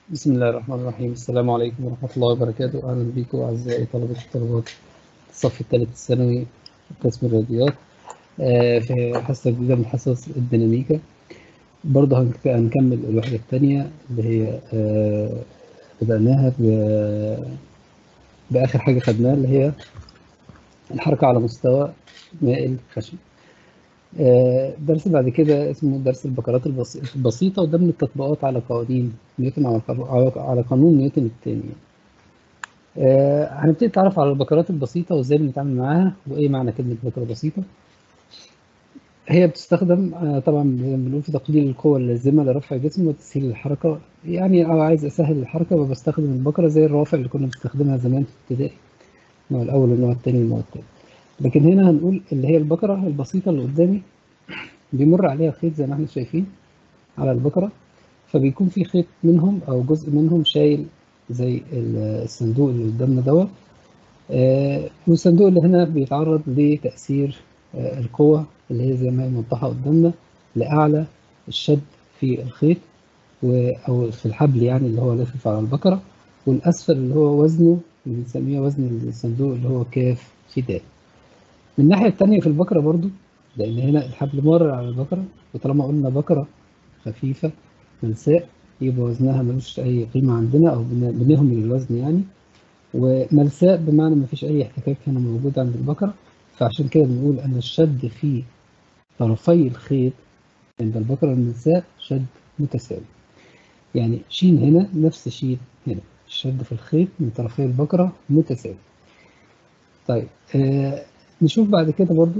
بسم الله الرحمن الرحيم السلام عليكم ورحمة الله وبركاته أهلا بكم أعزائي طلبة وطلبات الصف الثالث الثانوي قسم الرياضيات آه، في حصة جديدة من حصص الديناميكا برضه هنك- هنكمل الوحدة الثانية اللي هي آه، بدأناها ب- بآخر حاجة خدناها اللي هي الحركة على مستوى مائل خشن آه، درس بعد كده اسمه درس البكرات البسي- البسيطة وده من التطبيقات على قوانين نيوتن على قانون- على- على قانون نيوتن الثاني آه، هنبتدي نتعرف على البكرات البسيطة وازاي بنتعامل معاها وايه معنى كلمة بكرة بسيطة هي بتستخدم آه، طبعا زي ما بنقول في تقليل القوة اللازمة لرفع الجسم وتسهيل الحركة يعني لو عايز اسهل الحركة فبستخدم البكرة زي الروافع اللي كنا بنستخدمها زمان في ابتدائي النوع الاول والنوع الثاني والنوع الثالث لكن هنا هنقول اللي هي البكرة البسيطة اللي قدامي بيمر عليها خيط زي ما احنا شايفين على البكرة فبيكون في خيط منهم أو جزء منهم شايل زي ال- الصندوق اللي قدامنا دوت آه، والصندوق اللي هنا بيتعرض لتأثير آه، القوة اللي هي زي ما هي موضحة قدامنا لأعلى الشد في الخيط و- أو في الحبل يعني اللي هو لافف على البكرة والأسفل اللي هو وزنه اللي بنسميه وزن الصندوق اللي هو كاف في د من الناحية التانية في البكرة برضو لأن هنا الحبل مر على البكرة وطالما قلنا بكرة خفيفة ملساء يبقى وزنها ملوش أي قيمة عندنا أو بن- بنهمل الوزن يعني وملساء بمعنى مفيش أي احتكاك هنا موجود عند البكرة فعشان كده بنقول أن الشد في طرفي الخيط عند البكرة الملساء شد متساوي يعني شين هنا نفس شين هنا الشد في الخيط من طرفي البكرة متساوي طيب آه نشوف بعد كده برضو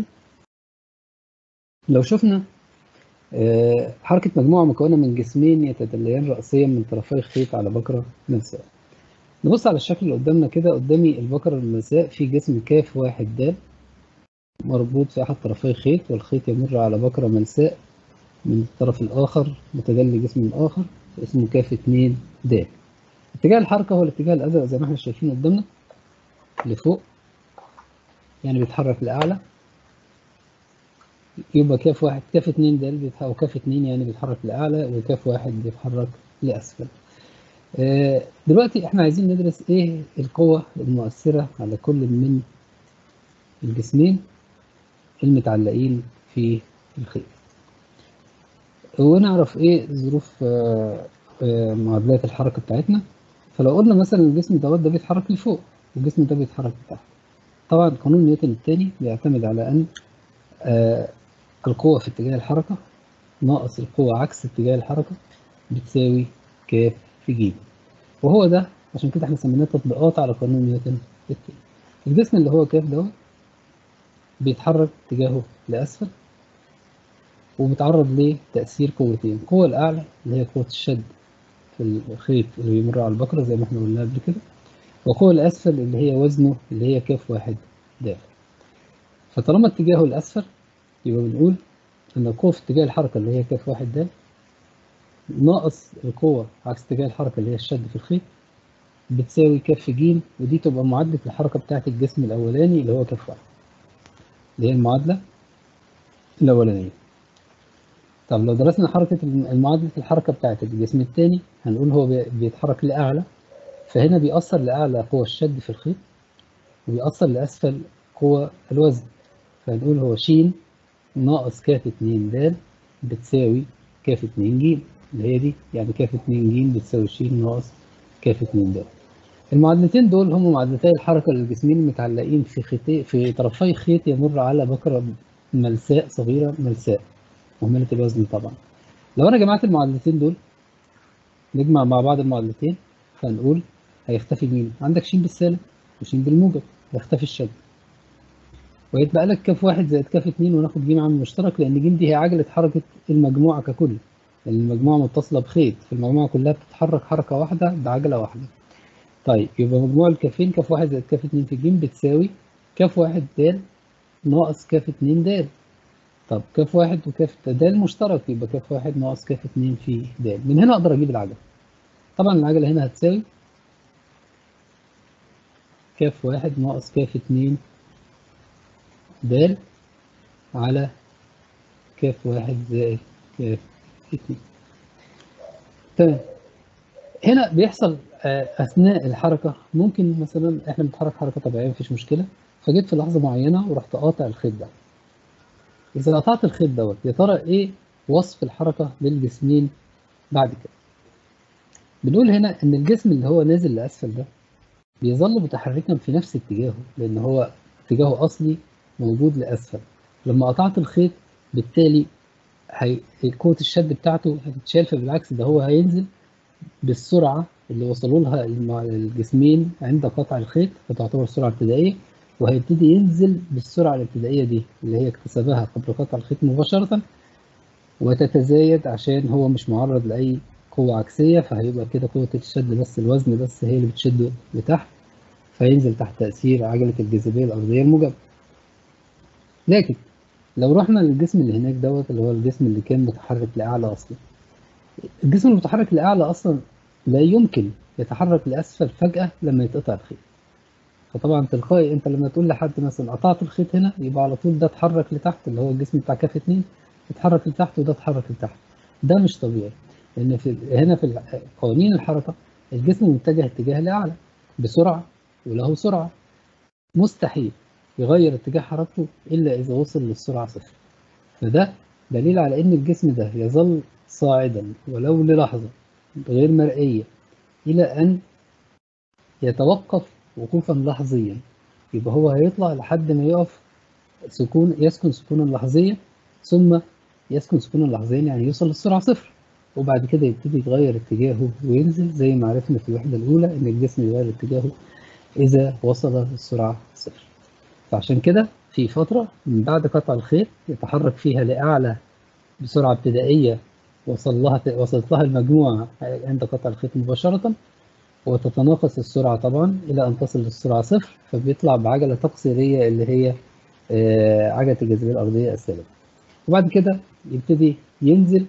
لو شفنا آه، حركة مجموعة مكونة من جسمين يتدليان رأسيا من طرفي خيط على بكرة ملساء نبص على الشكل اللي قدامنا كده قدامي البكرة الملساء في جسم كاف واحد د مربوط في أحد طرفي خيط والخيط يمر على بكرة ملساء من الطرف الآخر متدلي جسم آخر اسمه كاف اتنين د اتجاه الحركة هو الاتجاه الأزرق زي ما احنا شايفين قدامنا لفوق يعني بيتحرك لأعلى يبقى كاف واحد كاف اتنين ده بيتحرك أو كاف اتنين يعني بيتحرك لأعلى وكاف واحد بيتحرك لأسفل آه، دلوقتي احنا عايزين ندرس ايه القوة المؤثرة على كل من الجسمين المتعلقين في الخيط ونعرف ايه ظروف آه، آه، معادلات الحركة بتاعتنا فلو قلنا مثلا الجسم دوت ده بيتحرك لفوق والجسم ده بيتحرك لتحت طبعا قانون نيوتن الثاني بيعتمد على ان آه، القوة في اتجاه الحركة ناقص القوة عكس اتجاه الحركة بتساوي كاف في ج وهو ده عشان كده احنا سميناه تطبيقات على قانون نيوتن التاني الجسم اللي هو كاف دوت بيتحرك اتجاهه لأسفل وبيتعرض لتأثير قوتين القوة الأعلى اللي هي قوة الشد في الخيط اللي بيمر على البكرة زي ما احنا قلنا قبل كده والقوة الأسفل اللي هي وزنه اللي هي كاف واحد داخل فطالما اتجاهه الأسفل يبقى بنقول إن القوة في اتجاه الحركة اللي هي كاف واحد د ناقص القوة عكس اتجاه الحركة اللي هي الشد في الخيط بتساوي كاف ج ودي تبقى معادلة الحركة بتاعة الجسم الأولاني اللي هو كاف واحد اللي هي المعادلة الأولانية طب لو درسنا حركة المعادلة الحركة بتاعة الجسم الثاني هنقول هو بي- بيتحرك لأعلى فهنا بيأثر لأعلى قوة الشد في الخيط وبيأثر لأسفل قوة الوزن فهنقول هو ش ناقص كاف اتنين د بتساوي كاف اتنين ج اللي هي دي يعني كاف اتنين ج بتساوي ش ناقص كاف اتنين د المعادلتين دول هم معادلتي الحركة للجسمين المتعلقين في خيطي في طرفي خيط يمر على بكرة ملساء صغيرة ملساء مهملة الوزن طبعا لو أنا جمعت المعادلتين دول نجمع مع بعض المعادلتين فنقول هيختفي مين؟ عندك ش بالسالب وش بالموجب هيختفي الشد ويتبقى لك كاف واحد زائد كاف اتنين وناخد ج عامل مشترك لأن ج دي هي عجلة حركة المجموعة ككل لأن المجموعة متصلة بخيط فالمجموعة كلها بتتحرك حركة واحدة بعجلة واحدة طيب يبقى مجموع الكافين كاف واحد زائد كاف اتنين في ج بتساوي كاف واحد د ناقص كاف اتنين د طب كاف واحد وكاف د مشترك يبقى كاف واحد ناقص كاف اتنين في د من هنا أقدر أجيب العجلة طبعا العجلة هنا هتساوي كاف واحد ناقص كاف اتنين د على كاف واحد زائد كاف اتنين تمام هنا بيحصل اثناء الحركه ممكن مثلا احنا بنتحرك حركه طبيعيه مفيش مشكله فجيت في لحظه معينه ورحت قاطع الخيط ده اذا قطعت الخيط دوت يا ترى ايه وصف الحركه للجسمين بعد كده بنقول هنا ان الجسم اللي هو نازل لاسفل ده بيظل متحركا في نفس اتجاهه لان هو اتجاهه اصلي موجود لاسفل لما قطعت الخيط بالتالي هي... قوه الشد بتاعته هتتشال فبالعكس ده هو هينزل بالسرعه اللي وصلوا لها الجسمين عند قطع الخيط فتعتبر سرعه ابتدائيه وهيبتدي ينزل بالسرعه الابتدائيه دي اللي هي اكتسبها قبل قطع الخيط مباشره وتتزايد عشان هو مش معرض لاي قوة عكسية فهيبقى كده قوة الشد بس الوزن بس هي اللي بتشده لتحت فينزل تحت تأثير عجلة الجاذبية الأرضية الموجبة. لكن لو رحنا للجسم اللي هناك دوت اللي هو الجسم اللي كان متحرك لأعلى أصلا. الجسم المتحرك لأعلى أصلا لا يمكن يتحرك لأسفل فجأة لما يتقطع الخيط. فطبعا تلقائي أنت لما تقول لحد مثلا قطعت الخيط هنا يبقى على طول ده اتحرك لتحت اللي هو الجسم بتاع كاف اتنين اتحرك لتحت وده اتحرك لتحت. ده مش طبيعي. لان في هنا في قوانين الحركه الجسم متجه اتجاه لاعلى بسرعه وله سرعه مستحيل يغير اتجاه حركته الا اذا وصل للسرعه صفر فده دليل على ان الجسم ده يظل صاعدا ولو للحظه غير مرئيه الى ان يتوقف وقوفا لحظيا يبقى هو هيطلع لحد ما يقف سكون يسكن سكونا لحظيا ثم يسكن سكونا لحظيا يعني يوصل للسرعه صفر وبعد كده يبتدي يتغير اتجاهه وينزل زي ما عرفنا في الوحدة الأولى إن الجسم يغير اتجاهه إذا وصل للسرعة صفر. فعشان كده في فترة من بعد قطع الخيط يتحرك فيها لأعلى بسرعة ابتدائية وصل لها وصلت لها المجموعة عند قطع الخيط مباشرة وتتناقص السرعة طبعا إلى أن تصل للسرعة صفر فبيطلع بعجلة تقصيرية اللي هي عجلة الجاذبية الأرضية السالبة. وبعد كده يبتدي ينزل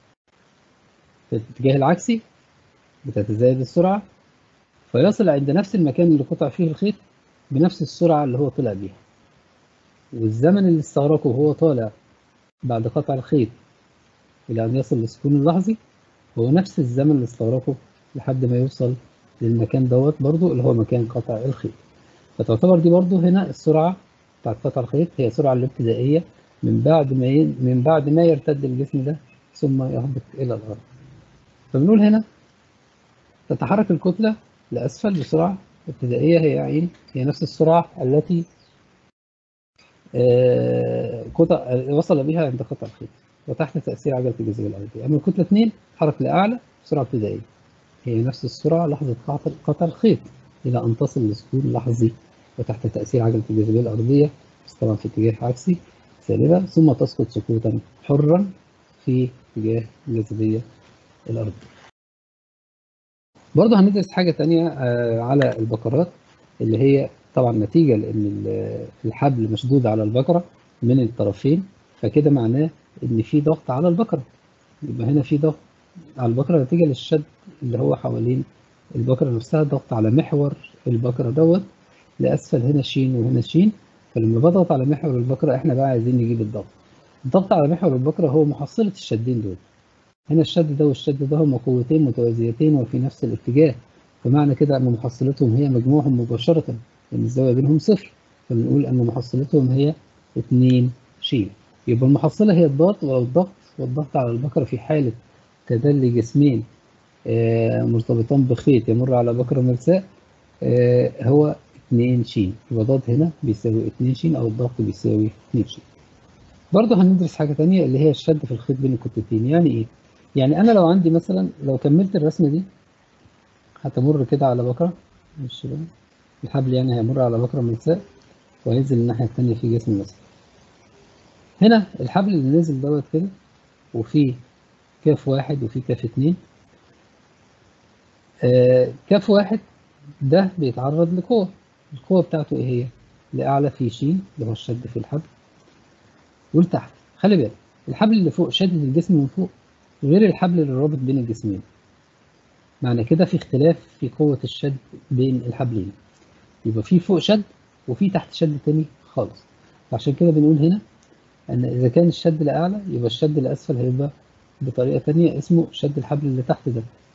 في الاتجاه العكسي بتتزايد السرعة فيصل عند نفس المكان اللي قطع فيه الخيط بنفس السرعة اللي هو طلع بيها والزمن اللي استغرقه وهو طالع بعد قطع الخيط إلى أن يصل للسكون اللحظي هو نفس الزمن اللي استغرقه لحد ما يوصل للمكان دوت برضو اللي هو مكان قطع الخيط فتعتبر دي برضو هنا السرعة بتاعت قطع الخيط هي السرعة الابتدائية من بعد ما ي... من بعد ما يرتد الجسم ده ثم يهبط إلى الأرض فبنقول هنا تتحرك الكتلة لأسفل بسرعة ابتدائية هي عين هي نفس السرعة التي قطع وصل بها عند قطع الخيط وتحت تأثير عجلة الجاذبية الأرضية أما الكتلة 2 تتحرك لأعلى بسرعة ابتدائية هي نفس السرعة لحظة قطع الخيط إلى أن تصل لسكون لحظي وتحت تأثير عجلة الجاذبية الأرضية بس طبعا في اتجاه عكسي سالبة ثم تسقط سقوطا حرا في اتجاه الجاذبية الأرض برضه هندرس حاجة تانية على البقرات اللي هي طبعا نتيجة لأن الحبل مشدود على البقرة من الطرفين فكده معناه إن في ضغط على البقرة يبقى هنا في ضغط على البقرة نتيجة للشد اللي هو حوالين البقرة نفسها ضغط على محور البقرة دوت لأسفل هنا شين وهنا شين فلما بضغط على محور البقرة احنا بقى عايزين نجيب الضغط الضغط على محور البقرة هو محصلة الشدين دول هنا الشد ده والشد ده هما قوتين متوازيتين وفي نفس الاتجاه فمعنى كده أن محصلتهم هي مجموعهم مباشرة لأن الزاوية بينهم صفر فبنقول أن محصلتهم هي 2 ش يبقى المحصلة هي الضغط والضغط والضغط على البقرة في حالة تدلي جسمين مرتبطان بخيط يمر على بقرة مرساء هو 2 ش يبقى ضغط هنا بيساوي 2 ش أو الضغط بيساوي 2 ش برضه هندرس حاجة تانية اللي هي الشد في الخيط بين الكتلتين يعني إيه؟ يعني أنا لو عندي مثلا لو كملت الرسمة دي هتمر كده على بقرة مش بقى الحبل يعني هيمر على بقرة مرساء وهينزل الناحية التانية في جسم مثلا هنا الحبل اللي نازل دوت كده وفي كاف واحد وفي كاف اتنين آه كاف واحد ده بيتعرض لقوة القوة بتاعته ايه هي؟ لأعلى في شين اللي هو الشد في الحبل ولتحت خلي بالك الحبل اللي فوق شادد الجسم من فوق غير الحبل اللي رابط بين الجسمين معنى كده في اختلاف في قوة الشد بين الحبلين يبقى في فوق شد وفي تحت شد تاني خالص عشان كده بنقول هنا ان اذا كان الشد لأعلى يبقى الشد لأسفل هيبقى بطريقة تانية اسمه شد الحبل اللي تحت ده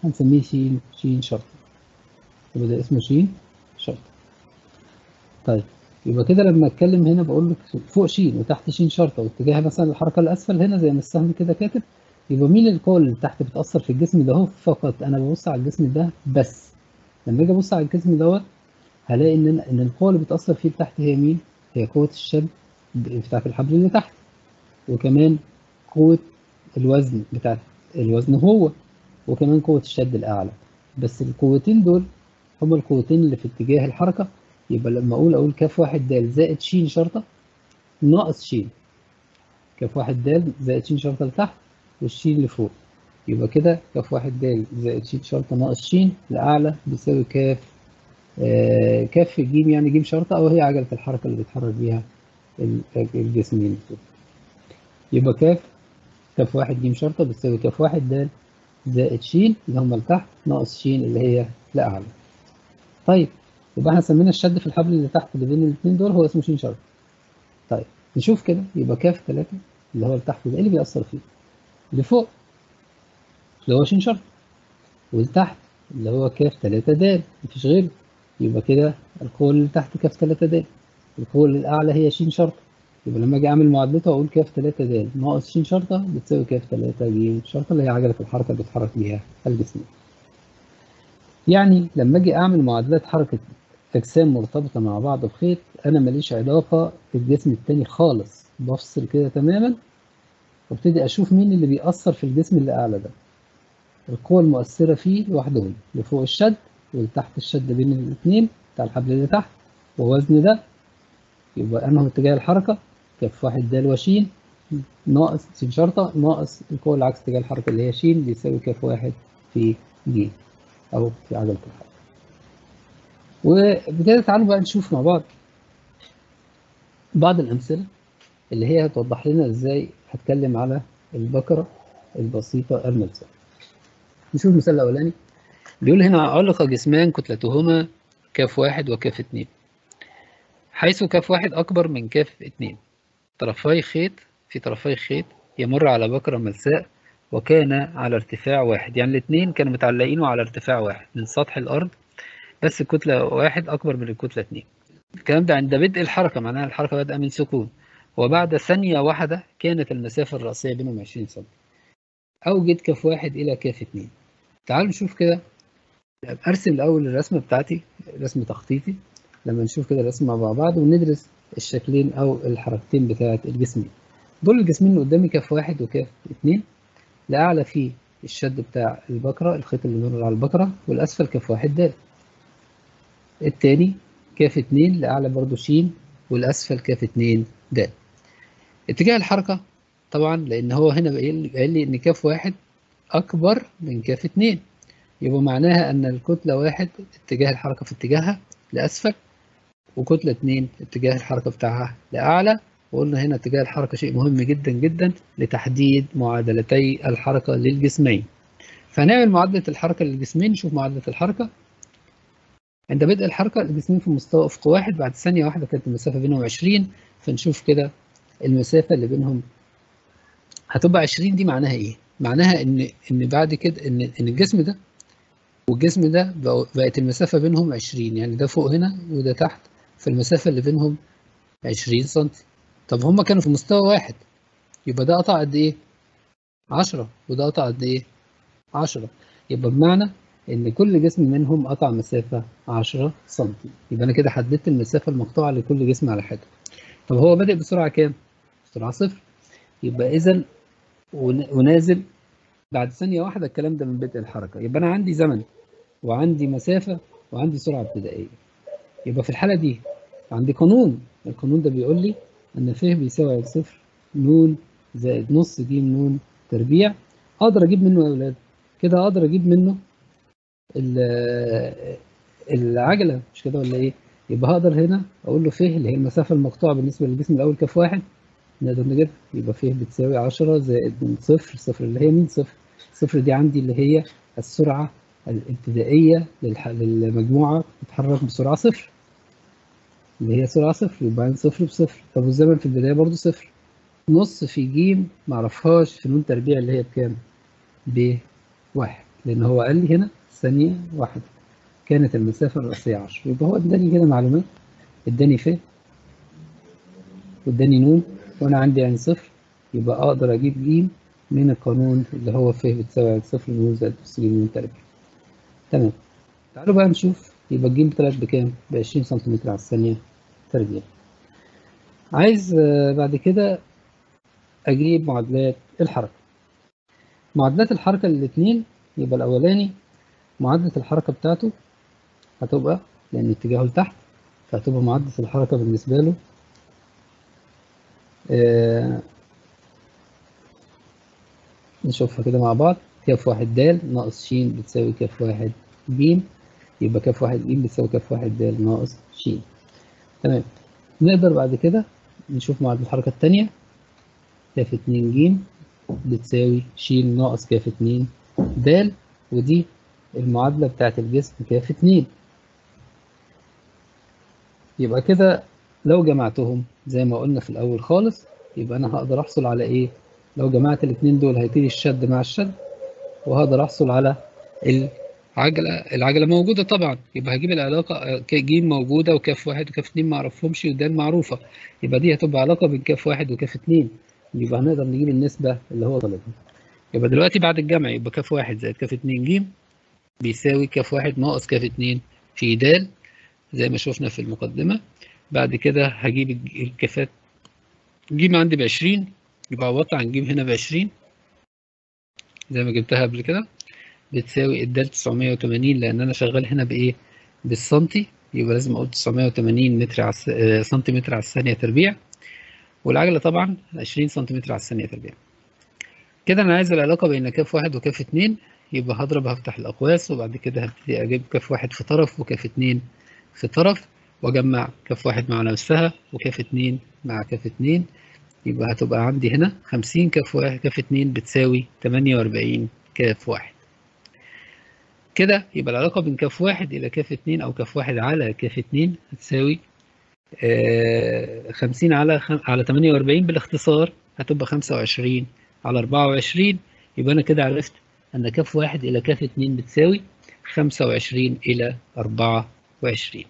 هنسميه ش ش شرطة يبقى ده اسمه ش شرطة طيب يبقى كده لما اتكلم هنا بقول لك فوق ش وتحت ش شرطة واتجاه مثلا الحركة الأسفل هنا زي ما السهم كده كاتب يبقى مين القوة اللي تحت بتأثر في الجسم ده هو فقط أنا ببص على الجسم ده بس لما أجي أبص على الجسم دوت هلاقي إن إن القوة اللي بتأثر فيه تحت هي مين؟ هي قوة الشد بتاعت الحبل اللي تحت وكمان قوة الوزن بتاعت الوزن هو وكمان قوة الشد الأعلى بس القوتين دول هما القوتين اللي في اتجاه الحركة يبقى لما أقول أقول كاف واحد د زائد ش شرطة ناقص ش كاف واحد د زائد ش شرطة لتحت والش لفوق يبقى كده كاف واحد د زائد ش شرطة ناقص ش لأعلى بيساوي كاف آه كاف ج يعني ج شرطة أو هي عجلة الحركة اللي بيتحرك بيها الجسمين يبقى كاف كاف واحد ج شرطة بتساوي كاف واحد د زائد ش اللي هم لتحت ناقص ش اللي هي لأعلى طيب يبقى احنا سمينا الشد في الحبل اللي تحت اللي بين الاثنين دول هو اسمه ش شرطة طيب نشوف كده يبقى كاف 3 اللي هو لتحت ده ايه اللي بيأثر فيه؟ اللي فوق اللي هو ش شرطة والتحت اللي هو كاف 3 د مفيش غيره يبقى كده القوة اللي تحت كاف 3 د القوة اللي الأعلى هي ش شرطة يبقى لما أجي أعمل معادلته أقول كاف 3 د ناقص ش شرطة بتساوي كاف 3 ج شرطة اللي هي عجلة الحركة اللي بيتحرك بيها الجسم. يعني لما أجي أعمل معادلات حركة أجسام مرتبطة مع بعض بخيط أنا ماليش علاقة بالجسم التاني خالص بفصل كده تماما وابتدي أشوف مين اللي بيأثر في الجسم اللي أعلى ده. القوة المؤثرة فيه لوحدهم اللي فوق الشد واللي تحت الشد بين الاتنين بتاع الحبل اللي تحت ووزن ده يبقى أنه اتجاه الحركة كاف واحد د وشين ناقص س شرطة ناقص القوة اللي عكس اتجاه الحركة اللي هي ش بيساوي كاف واحد في ج أو في عجلة الحركة. وبكده تعالوا بقى نشوف مع بعض بعض الأمثلة اللي هي هتوضح لنا ازاي هتكلم على البكرة البسيطة الملساء. نشوف المثال الأولاني بيقول هنا علق جسمان كتلتهما كاف واحد وكاف اتنين حيث كاف واحد أكبر من كاف اتنين طرفي خيط في طرفي خيط يمر على بكرة ملساء وكان على ارتفاع واحد يعني الاتنين كانوا متعلقين على ارتفاع واحد من سطح الأرض بس الكتلة واحد أكبر من الكتلة اتنين الكلام ده عند بدء الحركة معناها الحركة بدأ من سكون وبعد ثانية واحدة كانت المسافة الرأسية بينهم 20 سم أوجد كاف واحد إلى كاف اتنين تعالوا نشوف كده أرسم الأول الرسمة بتاعتي رسم تخطيطي لما نشوف كده الرسمة مع بعض وندرس الشكلين أو الحركتين بتاعة الجسمين دول الجسمين اللي قدامي كاف واحد وكاف اتنين الأعلى فيه الشد بتاع البكرة الخيط اللي بيمر على البكرة والأسفل كاف واحد د التاني كاف اتنين لأعلى برضو ش والأسفل كاف اتنين د اتجاه الحركة طبعا لأن هو هنا قال لي إن كاف واحد أكبر من كاف اتنين يبقى معناها أن الكتلة واحد اتجاه الحركة في اتجاهها لأسفل وكتلة اتنين اتجاه الحركة بتاعها لأعلى وقلنا هنا اتجاه الحركة شيء مهم جدا جدا لتحديد معادلتي الحركة للجسمين فهنعمل معادلة الحركة للجسمين نشوف معادلة الحركة عند بدء الحركة الجسمين في مستوى أفق واحد بعد ثانية واحدة كانت المسافة بينهم 20 فنشوف كده المسافة اللي بينهم هتبقى 20 دي معناها إيه؟ معناها إن إن بعد كده إن إن الجسم ده والجسم ده بقت المسافة بينهم 20 يعني ده فوق هنا وده تحت فالمسافة اللي بينهم 20 سم طب هما كانوا في مستوى واحد يبقى ده قطع قد إيه؟ 10 وده قطع قد إيه؟ 10 يبقى بمعنى إن كل جسم منهم قطع مسافة 10 سم يبقى أنا كده حددت المسافة المقطوعة لكل جسم على حدة طب هو بادئ بسرعة كام؟ بسرعة صفر يبقى إذا ونازل بعد ثانية واحدة الكلام ده من بدء الحركة يبقى أنا عندي زمن وعندي مسافة وعندي سرعة ابتدائية يبقى في الحالة دي عندي قانون القانون ده بيقول لي أن ف بيساوي صفر نون زائد نص ج نون تربيع أقدر أجيب منه يا أولاد كده أقدر أجيب منه العجلة مش كده ولا إيه؟ يبقى هقدر هنا أقول له ف اللي هي المسافة المقطوعة بالنسبة للجسم الأول كف واحد نقدر نجيبها يبقى ف بتساوي 10 زائد صفر صفر اللي هي مين صفر صفر دي عندي اللي هي السرعة الابتدائية للمجموعة تتحرك بسرعة صفر اللي هي سرعة صفر يبقى صفر بصفر طب والزمن في البداية برضو صفر نص في ج معرفهاش في نون تربيع اللي هي بكام؟ بواحد لأن هو قال لي هنا ثانية واحدة كانت المسافة الرئيسية 10 يبقى هو اداني كده معلومات اداني ف واداني نون وأنا عندي عين صفر يبقى أقدر أجيب ج من القانون اللي هو ف بتساوي عين صفر نون زائد نص ج نون تربيع تمام تعالوا بقى نشوف يبقى الج طلعت بكام؟ ب 20 سنتيمتر على الثانية تربيع عايز بعد كده أجيب معادلات الحركة معادلات الحركة للاتنين يبقى الأولاني معادلة الحركة بتاعته هتبقى لأن اتجاهه لتحت فهتبقى معادلة الحركة بالنسبة له آه نشوفها كده مع بعض كاف واحد د ناقص ش بتساوي كاف واحد ج يبقى كاف واحد ج بتساوي كاف واحد د ناقص ش تمام نقدر بعد كده نشوف معادلة الحركة التانية كاف اتنين ج بتساوي ش ناقص كاف اتنين د ودي المعادلة بتاعت الجسم كاف اتنين يبقى كده لو جمعتهم زي ما قلنا في الأول خالص يبقى أنا هقدر أحصل على إيه؟ لو جمعت الاتنين دول هيبتدي الشد مع الشد وهقدر أحصل على العجلة العجلة موجودة طبعا يبقى هجيب العلاقة ج موجودة وكاف واحد وكاف اتنين معرفهمش وده معروفة يبقى دي هتبقى علاقة بين كاف واحد وكاف اتنين يبقى هنقدر نجيب النسبة اللي هو طالبها يبقى دلوقتي بعد الجمع يبقى كاف واحد زائد كاف اتنين ج بيساوي كاف واحد ناقص كاف اتنين في د زي ما شفنا في المقدمة بعد كده هجيب الكافات ج عندي بعشرين يبقى عوضت عن ج هنا بعشرين زي ما جبتها قبل كده بتساوي الدال 980 لأن أنا شغال هنا بإيه؟ بالسنتي يبقى لازم أقول 980 متر على سنتيمتر على الثانية تربيع والعجلة طبعا 20 سنتيمتر على الثانية تربيع كده أنا عايز العلاقة بين كاف واحد وكاف اتنين يبقى هضرب هفتح الأقواس وبعد كده هبتدي أجيب كاف واحد في طرف وكاف اتنين في طرف وأجمع كاف واحد مع نفسها وكاف اتنين مع كاف اتنين يبقى هتبقى عندي هنا 50 كاف واحد كاف اتنين بتساوي 48 كاف واحد كده يبقى العلاقة بين كاف واحد إلى كاف اتنين أو كاف واحد على كاف اتنين هتساوي خمسين على خم... على تمانية وأربعين بالاختصار هتبقى خمسة وعشرين على أربعة وعشرين يبقى أنا كده عرفت أن كاف واحد إلى كاف اتنين بتساوي خمسة وعشرين إلى أربعة وعشرين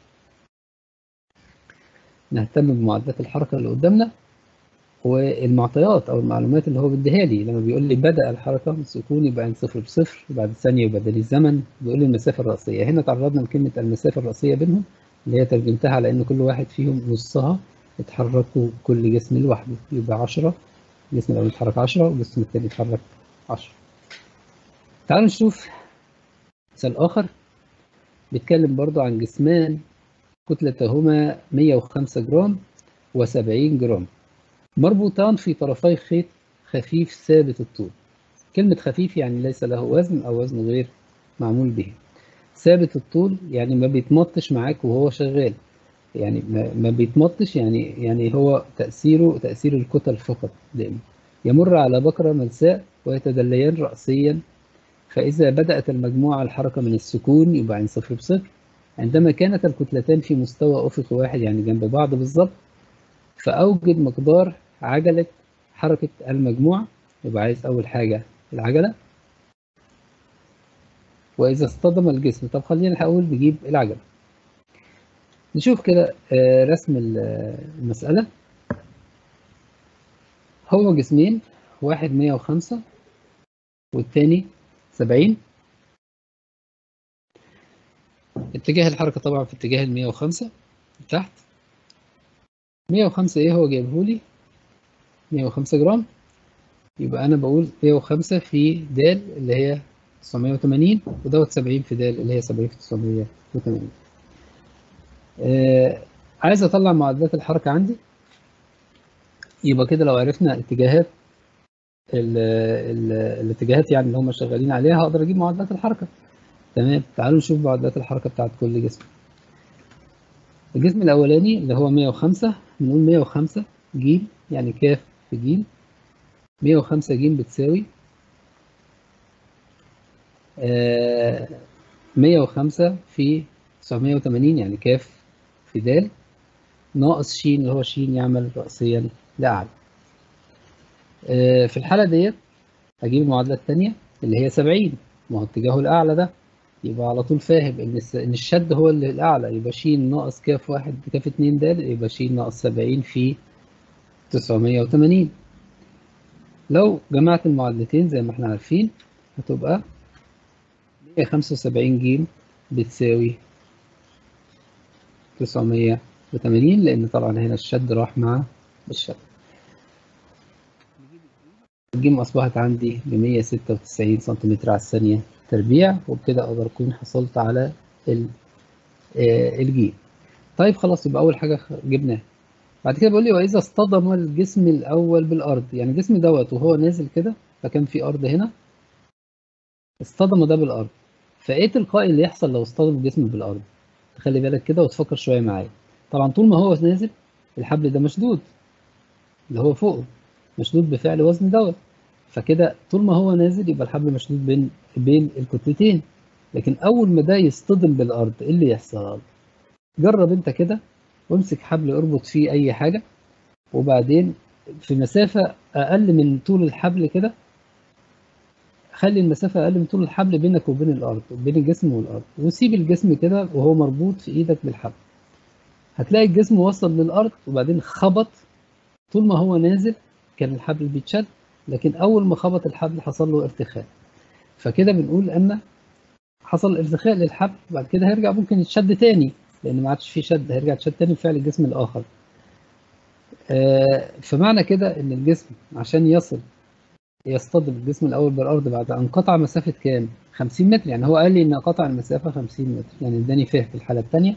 نهتم بمعادلات الحركة اللي قدامنا والمعطيات او المعلومات اللي هو بيديها لي لما بيقول لي بدا الحركه من سكون يبقى عند صفر بصفر بعد ثانيه يبدل الزمن بيقول لي المسافه الرئيسيه هنا تعرضنا لكلمه المسافه الرئيسيه بينهم اللي هي ترجمتها على ان كل واحد فيهم نصها اتحركوا كل جسم لوحده يبقى 10 الجسم الاول اتحرك 10 والجسم الثاني اتحرك 10 تعالوا نشوف مثال اخر بيتكلم برضو عن جسمان كتلتهما 105 جرام و70 جرام مربوطان في طرفي خيط خفيف ثابت الطول كلمة خفيف يعني ليس له وزن أو وزن غير معمول به ثابت الطول يعني ما بيتمطش معاك وهو شغال يعني ما بيتمطش يعني يعني هو تأثيره تأثير الكتل فقط دائما يمر على بكرة ملساء ويتدليان رأسيا فإذا بدأت المجموعة الحركة من السكون يبقى عند صفر بصفر عندما كانت الكتلتان في مستوى أفقي واحد يعني جنب بعض بالظبط فأوجد مقدار عجلة حركة المجموعة يبقى عايز أول حاجة العجلة وإذا اصطدم الجسم طب خلينا نحاول نجيب العجلة نشوف كده رسم المسألة هو جسمين واحد مية وخمسة والتاني سبعين اتجاه الحركة طبعا في اتجاه المية وخمسة تحت مية وخمسة ايه هو جايبهولي مية وخمسة جرام يبقى أنا بقول مية وخمسة في د اللي هي تسعمية وتمانين ودوت سبعين في د اللي هي سبعين في تسعمية وتمانين آه عايز أطلع معادلات الحركة عندي يبقى كده لو عرفنا اتجاهات ال ال الاتجاهات يعني اللي هم شغالين عليها هقدر أجيب معادلات الحركة تمام تعالوا نشوف معادلات الحركة بتاعت كل جسم الجسم الأولاني اللي هو 105 بنقول 105 ج يعني كاف في ج 105 ج بتساوي آه 105 في 980 يعني كاف في د ناقص ش اللي هو ش يعمل رأسيا لأعلى آه في الحالة ديت هجيب المعادلة الثانية اللي هي 70 ما هو اتجاهه الأعلى ده يبقى على طول فاهم إن إن الشد هو اللي الأعلى يبقى ش ناقص كاف واحد كاف اتنين د يبقى ش ناقص سبعين في تسعمية وتمانين لو جمعت المعادلتين زي ما احنا عارفين هتبقى مية خمسة وسبعين ج بتساوي تسعمية وتمانين لأن طبعا هنا الشد راح مع الشد الجيم أصبحت عندي بمية ستة وتسعين سنتيمتر على الثانية تربيع وبكده أقدر أكون حصلت على الجيم طيب خلاص يبقى أول حاجة جبناها بعد كده بيقول لي وإذا اصطدم الجسم الأول بالأرض يعني الجسم دوت وهو نازل كده فكان في أرض هنا اصطدم ده بالأرض فإيه تلقائي اللي يحصل لو اصطدم الجسم بالأرض تخلي بالك كده وتفكر شوية معايا طبعا طول ما هو نازل الحبل ده مشدود اللي هو فوقه مشدود بفعل وزن دوت فكده طول ما هو نازل يبقى الحبل مشدود بين بين الكتلتين لكن اول ما ده يصطدم بالارض ايه اللي يحصل جرب انت كده وامسك حبل اربط فيه اي حاجه وبعدين في مسافه اقل من طول الحبل كده خلي المسافه اقل من طول الحبل بينك وبين الارض بين الجسم والارض وسيب الجسم كده وهو مربوط في ايدك بالحبل هتلاقي الجسم وصل للارض وبعدين خبط طول ما هو نازل كان الحبل بيتشد لكن أول ما خبط الحبل حصل له ارتخاء فكده بنقول أن حصل ارتخاء للحبل بعد كده هيرجع ممكن يتشد تاني لأن ما عادش فيه شد هيرجع يتشد تاني بفعل الجسم الآخر فمعنى كده إن الجسم عشان يصل يصطدم الجسم الأول بالأرض بعد أن قطع مسافة كام؟ 50 متر يعني هو قال لي إن قطع المسافة 50 متر يعني اداني فهم في الحالة التانية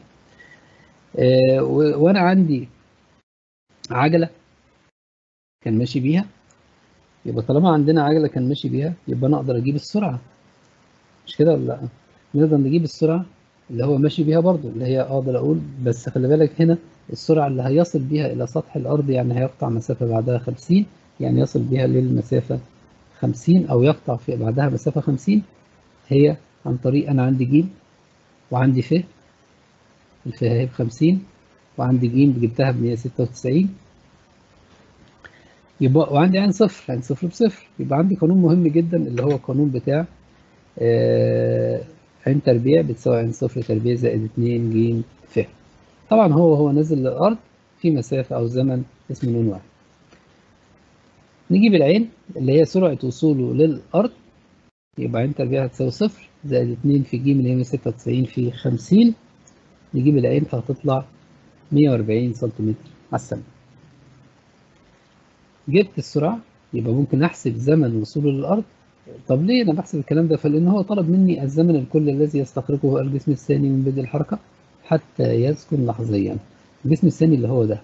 وأنا عندي عجلة كان ماشي بيها يبقى طالما عندنا عجلة كان ماشي بيها يبقى أنا أقدر أجيب السرعة مش كده ولا لأ؟ نقدر نجيب السرعة اللي هو ماشي بيها برضو اللي هي أقدر أقول بس خلي بالك هنا السرعة اللي هيصل بيها إلى سطح الأرض يعني هيقطع مسافة بعدها 50 يعني يصل بيها للمسافة 50 أو يقطع في بعدها مسافة 50 هي عن طريق أنا عندي ج وعندي ف الف هي ب 50 وعندي ج جبتها ب 196 يبقى وعندي عين صفر عين صفر بصفر يبقى عندي قانون مهم جدا اللي هو القانون بتاع آه عين تربيع بتساوي عين صفر تربيع زائد 2 ج ف طبعا هو هو نازل للأرض في مسافة أو زمن اسمه نون واحد نجيب العين اللي هي سرعة وصوله للأرض يبقى عين تربيع هتساوي صفر زائد 2 في ج اللي هي 196 في 50 نجيب العين فهتطلع 140 سنتيمتر على الثانية جبت السرعة يبقى ممكن أحسب زمن وصوله للأرض طب ليه أنا بحسب الكلام ده؟ فلأن هو طلب مني الزمن الكلي الذي يستغرقه الجسم الثاني من بدء الحركة حتى يسكن لحظيا الجسم الثاني اللي هو ده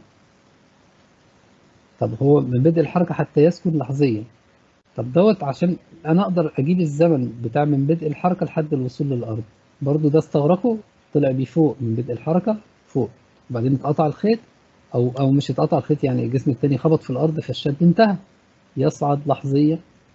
طب هو من بدء الحركة حتى يسكن لحظيا طب دوت عشان أنا أقدر أجيب الزمن بتاع من بدء الحركة لحد الوصول للأرض برضو ده استغرقه طلع بيه فوق من بدء الحركة فوق وبعدين اتقطع الخيط أو أو مش اتقطع الخيط يعني الجسم التاني خبط في الأرض فالشد انتهى يصعد لحظيا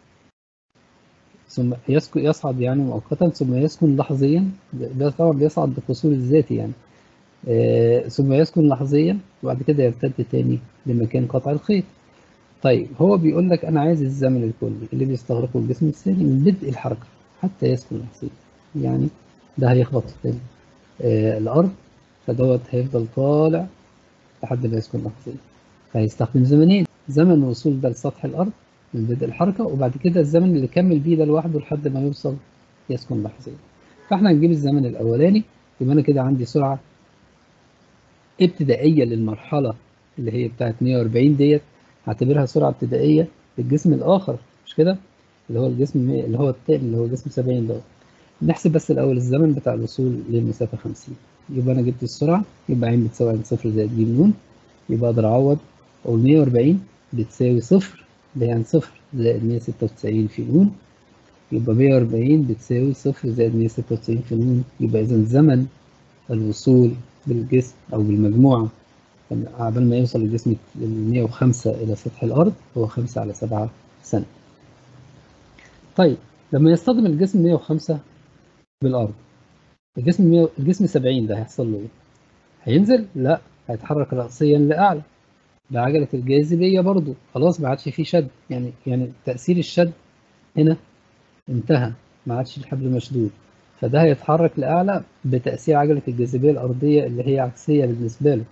ثم يسكن يصعد يعني مؤقتا ثم يسكن لحظيا ده طبعا بيصعد بالقصور الذاتي يعني آه ثم يسكن لحظيا وبعد كده يرتد تاني لمكان قطع الخيط طيب هو بيقول لك أنا عايز الزمن الكلي اللي بيستغرقه الجسم الثاني من بدء الحركة حتى يسكن لحظيا يعني ده هيخبط في آه الأرض فدوت هيفضل طالع لحد ما يسكن لحظيا فهيستخدم زمنين زمن وصول ده لسطح الأرض من بدء الحركة وبعد كده الزمن اللي كمل بيه ده لوحده لحد ما يوصل يسكن لحظيا فاحنا هنجيب الزمن الأولاني يبقى أنا كده عندي سرعة ابتدائية للمرحلة اللي هي بتاعت 140 ديت هعتبرها سرعة ابتدائية للجسم الآخر مش كده؟ اللي هو الجسم اللي هو التاني اللي هو جسم 70 دوت نحسب بس الأول الزمن بتاع الوصول للمسافة 50 يبقى أنا جبت السرعة يبقى عين بتساوي عين صفر زائد ج ن يبقى أقدر أعوض أقول 140 بتساوي صفر اللي هي عن صفر زائد 196 في ن يبقى 140 بتساوي صفر زائد 196 في ن يبقى إذا زمن الوصول بالجسم أو بالمجموعة قبل ما يوصل الجسم ال 105 إلى سطح الأرض هو 5 على 7 سنة. طيب لما يصطدم الجسم 105 بالأرض الجسم 100 الجسم 70 ده هيحصل له إيه؟ هينزل؟ لا هيتحرك رأسيا لأعلى بعجلة الجاذبية برضو خلاص ما عادش فيه شد يعني يعني تأثير الشد هنا انتهى ما عادش الحبل مشدود فده هيتحرك لأعلى بتأثير عجلة الجاذبية الأرضية اللي هي عكسية بالنسبة له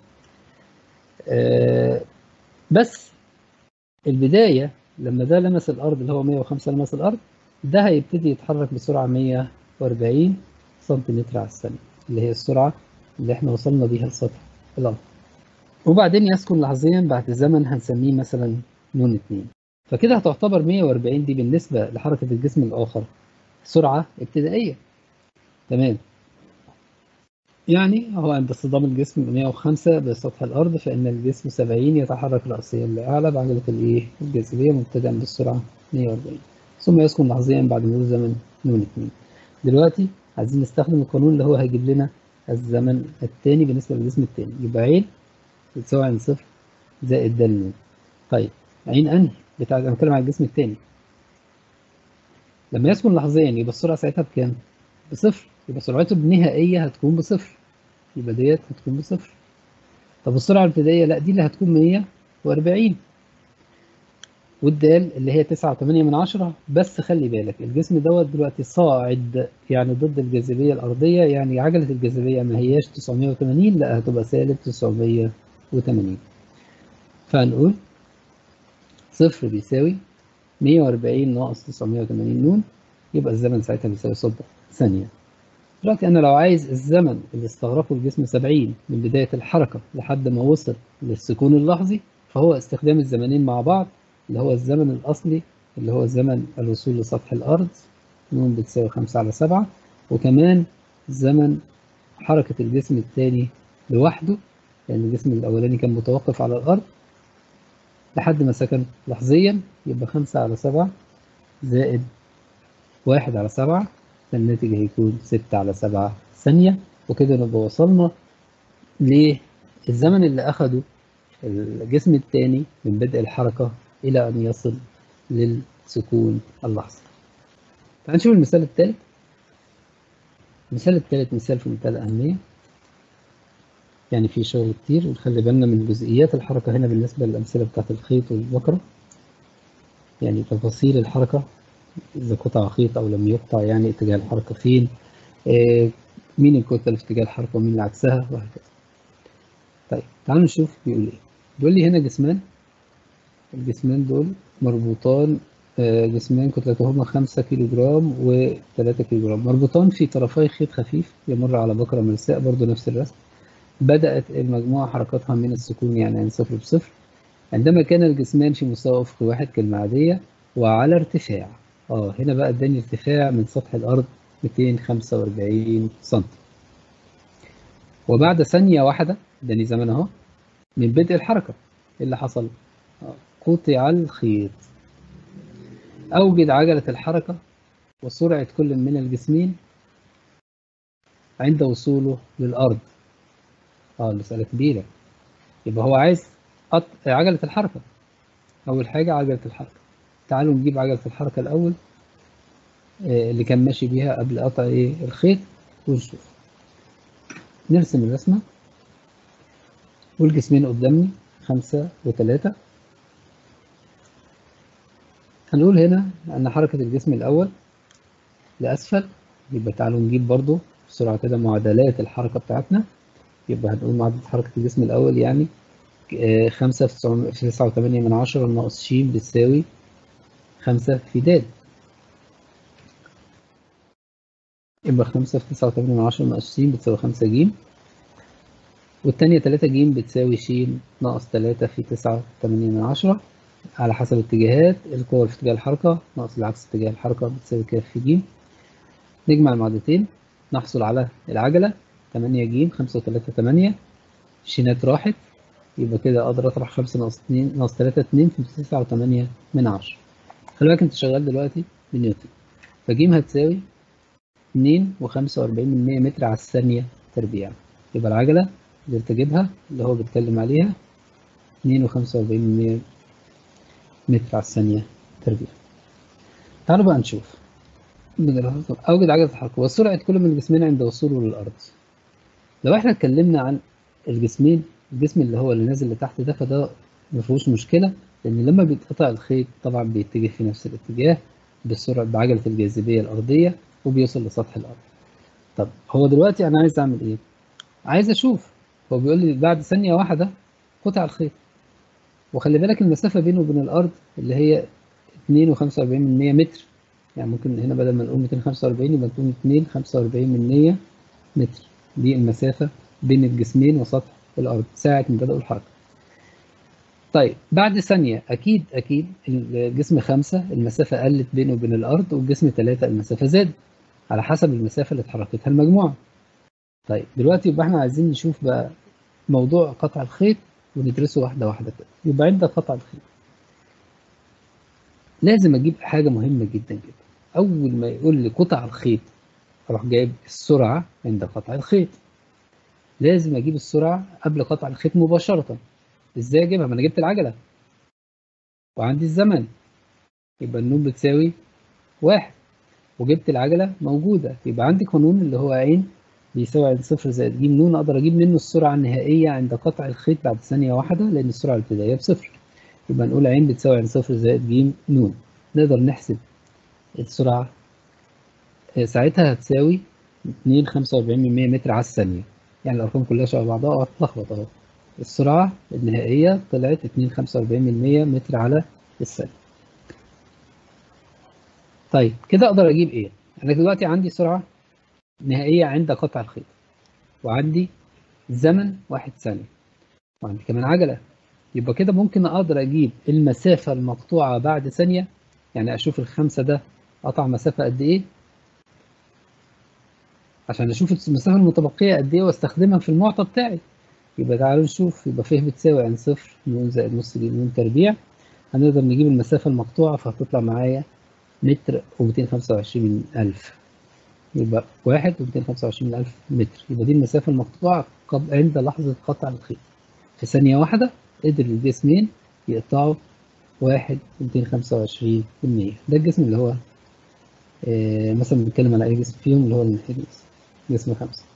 آه بس البداية لما ده لمس الأرض اللي هو 105 لمس الأرض ده هيبتدي يتحرك بسرعة 140 سنتيمتر على الثانية اللي هي السرعة اللي احنا وصلنا بيها لسطح الأرض وبعدين يسكن لحظيا بعد زمن هنسميه مثلا نون 2 فكده هتعتبر 140 دي بالنسبة لحركة الجسم الآخر سرعة ابتدائية تمام يعني هو عند اصطدام الجسم 105 بسطح الأرض فإن الجسم 70 يتحرك رأسيا لأعلى بعجلة الإيه الجاذبية مبتدئا بالسرعة 140 ثم يسكن لحظيا بعد مرور زمن نون 2 دلوقتي عايزين نستخدم القانون اللي هو هيجيب لنا الزمن الثاني بالنسبة للجسم الثاني يبقى عين بتساوي عين صفر زائد د نون طيب عين أنهي بتاع أنا بتكلم على الجسم الثاني لما يسكن لحظيا يبقى السرعة ساعتها بكام؟ بصفر يبقى سرعته النهائية هتكون بصفر يبقى ديت هتكون بصفر طب السرعة الابتدائية لا دي اللي هتكون 140 والدال اللي هي 9.8 من عشرة بس خلي بالك الجسم دوت دلوقتي صاعد يعني ضد الجاذبية الأرضية يعني عجلة الجاذبية ما هياش 980 لا هتبقى سالب 980 فهنقول صفر بيساوي 140 ناقص 980 نون يبقى الزمن ساعتها بيساوي صفر ثانية دلوقتي أنا لو عايز الزمن اللي استغرقه الجسم 70 من بداية الحركة لحد ما وصل للسكون اللحظي فهو استخدام الزمنين مع بعض اللي هو الزمن الأصلي اللي هو زمن الوصول لسطح الأرض نون بتساوي 5 على 7 وكمان زمن حركة الجسم الثاني لوحده لأن يعني الجسم الأولاني كان متوقف على الأرض لحد ما سكن لحظيا يبقى 5 على 7 زائد 1 على 7 فالناتج هيكون 6 على 7 ثانية وكده نبقى وصلنا للزمن اللي أخده الجسم الثاني من بدء الحركة إلى أن يصل للسكون اللحظي. تعال نشوف المثال الثالث. المثال الثالث مثال في منتهى الأهمية. يعني في شغل كتير ونخلي بالنا من جزئيات الحركة هنا بالنسبة للأمثلة بتاعت الخيط والبكرة. يعني تفاصيل الحركة إذا قطع خيط أو لم يقطع يعني اتجاه الحركة فين آه مين الكتلة في اتجاه الحركة ومين اللي عكسها وهكذا طيب تعالوا نشوف بيقول إيه بيقول لي هنا جسمان الجسمان دول مربوطان آه جسمان كتلتهما خمسة كيلو جرام وثلاثة كيلو جرام مربوطان في طرفي خيط خفيف يمر على بكرة ملساء برضو نفس الرسم بدأت المجموعة حركتها من السكون يعني عن صفر بصفر عندما كان الجسمان في مستوى أفقي واحد كلمة عادية وعلى ارتفاع اه هنا بقى اداني ارتفاع من سطح الارض 245 سم وبعد ثانية واحدة اداني زمن اهو من بدء الحركة ايه اللي حصل؟ آه. قطع الخيط اوجد عجلة الحركة وسرعة كل من الجسمين عند وصوله للأرض اه المسألة كبيرة يبقى هو عايز قط... عجلة الحركة أول حاجة عجلة الحركة تعالوا نجيب عجلة الحركة الأول اللي كان ماشي بيها قبل قطع ايه الخيط ونشوف نرسم الرسمة والجسمين قدامي خمسة وتلاتة هنقول هنا أن حركة الجسم الأول لأسفل يبقى تعالوا نجيب برضو بسرعة كده معادلات الحركة بتاعتنا يبقى هنقول معادلة حركة الجسم الأول يعني خمسة في تسعة وتمانية من عشرة ناقص ش بتساوي خمسة في د يبقى خمسة في تسعة وتمانية من عشرة ناقص ش بتساوي خمسة ج والتانية تلاتة ج بتساوي ش ناقص تلاتة في تسعة وتمانية من عشرة على حسب اتجاهات القوة في اتجاه الحركة ناقص العكس اتجاه الحركة بتساوي كاف في ج نجمع المعادلتين نحصل على العجلة تمانية ج خمسة وتلاتة تمانية شينات راحت يبقى كده أقدر أطرح خمسة ناقص اتنين ناقص تلاتة اتنين في تسعة وتمانية من عشرة خلي بالك أنت شغال دلوقتي بنيوتن فجيم هتساوي اتنين وخمسة وأربعين من مية متر على الثانية تربيع يبقى العجلة اللي تجيبها اللي هو بيتكلم عليها اتنين وخمسة وأربعين من مية متر على الثانية تربيع تعالوا بقى نشوف أوجد عجلة الحركة وسرعة كل من الجسمين عند وصوله للأرض لو احنا اتكلمنا عن الجسمين الجسم اللي هو اللي نازل لتحت ده فده ما فيهوش مشكلة لأن لما بيتقطع الخيط طبعا بيتجه في نفس الاتجاه بسرعة بعجلة الجاذبية الأرضية وبيوصل لسطح الأرض طب هو دلوقتي أنا عايز أعمل إيه؟ عايز أشوف هو بيقول لي بعد ثانية واحدة قطع الخيط وخلي بالك المسافة بينه وبين الأرض اللي هي 2.45 من 100 متر يعني ممكن هنا بدل ما نقول 245 يبقى نقول 245 من 100 متر دي المسافة بين الجسمين وسطح الأرض ساعة من بدأوا الحركة طيب بعد ثانية أكيد أكيد الجسم خمسة المسافة قلت بينه وبين الأرض والجسم ثلاثة المسافة زادت على حسب المسافة اللي اتحركتها المجموعة طيب دلوقتي يبقى احنا عايزين نشوف بقى موضوع قطع الخيط وندرسه واحدة واحدة كده يبقى عندك قطع الخيط لازم أجيب حاجة مهمة جدا جدا أول ما يقول لي قطع الخيط أروح جايب السرعة عند قطع الخيط لازم أجيب السرعة قبل قطع الخيط مباشرة إزاي أجيبها؟ ما أنا جبت العجلة وعندي الزمن يبقى النون بتساوي واحد وجبت العجلة موجودة يبقى عندي قانون اللي هو عين بيساوي عند صفر زائد ج نون أقدر أجيب منه السرعة النهائية عند قطع الخيط بعد ثانية واحدة لأن السرعة الابتدائية بصفر يبقى نقول عين بتساوي عند صفر زائد ج نون نقدر نحسب السرعة ساعتها هتساوي 2.45 من 100 متر على الثانية يعني الأرقام كلها شبه بعضها هتلخبط أهو السرعة النهائية طلعت 2.45 من 100 متر على الثانية طيب كده أقدر أجيب إيه؟ أنا دلوقتي عندي سرعة نهائية عند قطع الخيط وعندي زمن واحد ثانية وعندي كمان عجلة يبقى كده ممكن أقدر أجيب المسافة المقطوعة بعد ثانية يعني أشوف الخمسة ده قطع مسافة قد إيه عشان أشوف المسافة المتبقية قد إيه واستخدمها في المعطى بتاعي يبقى تعالوا نشوف يبقى فيه بتساوي عن صفر نون زائد نص ج نون تربيع هنقدر نجيب المسافة المقطوعة فهتطلع معايا متر وميتين خمسة وعشرين ألف يبقى واحد وميتين خمسة وعشرين ألف متر يبقى دي المسافة المقطوعة عند لحظة قطع الخيط في ثانية واحدة قدر الجسمين يقطعوا واحد وميتين خمسة وعشرين في المية ده الجسم اللي هو آه مثلا بنتكلم على أي جسم فيهم اللي هو الانحداث جسم خمسة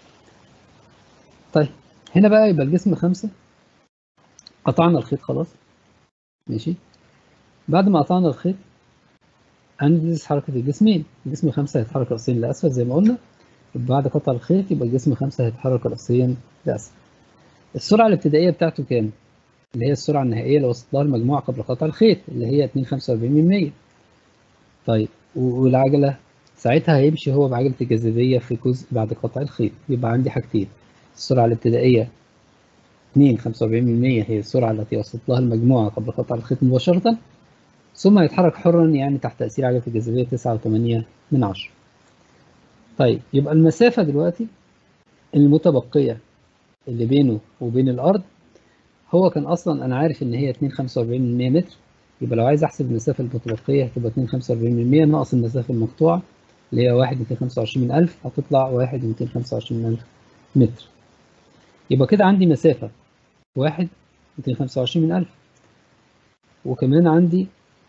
طيب هنا بقى يبقى الجسم خمسة قطعنا الخيط خلاص ماشي بعد ما قطعنا الخيط هندرس حركة الجسمين الجسم خمسة هيتحرك رأسيا لأسفل زي ما قلنا بعد قطع الخيط يبقى الجسم خمسة هيتحرك رأسيا لأسفل السرعة الابتدائية بتاعته كام؟ اللي هي السرعة النهائية اللي وصلت لها المجموعة قبل قطع الخيط اللي هي 2.45 من 100 طيب والعجلة ساعتها هيمشي هو بعجلة الجاذبية في جزء بعد قطع الخيط يبقى عندي حاجتين السرعة الابتدائية 2.45 من 100 هي السرعة التي وصلت لها المجموعة قبل قطع الخيط مباشرة ثم يتحرك حرا يعني تحت تأثير عجلة الجاذبية 9.8 من 10 طيب يبقى المسافة دلوقتي المتبقية اللي بينه وبين الأرض هو كان أصلا أنا عارف إن هي 2.45 من 100 متر يبقى لو عايز أحسب المسافة المتبقية هتبقى 2.45 من 100 ناقص المسافة المقطوعة اللي هي 1 225 من 1000 هتطلع 1 225 من 1000 متر يبقى كده عندي مسافة 1 225 من 1000 وكمان عندي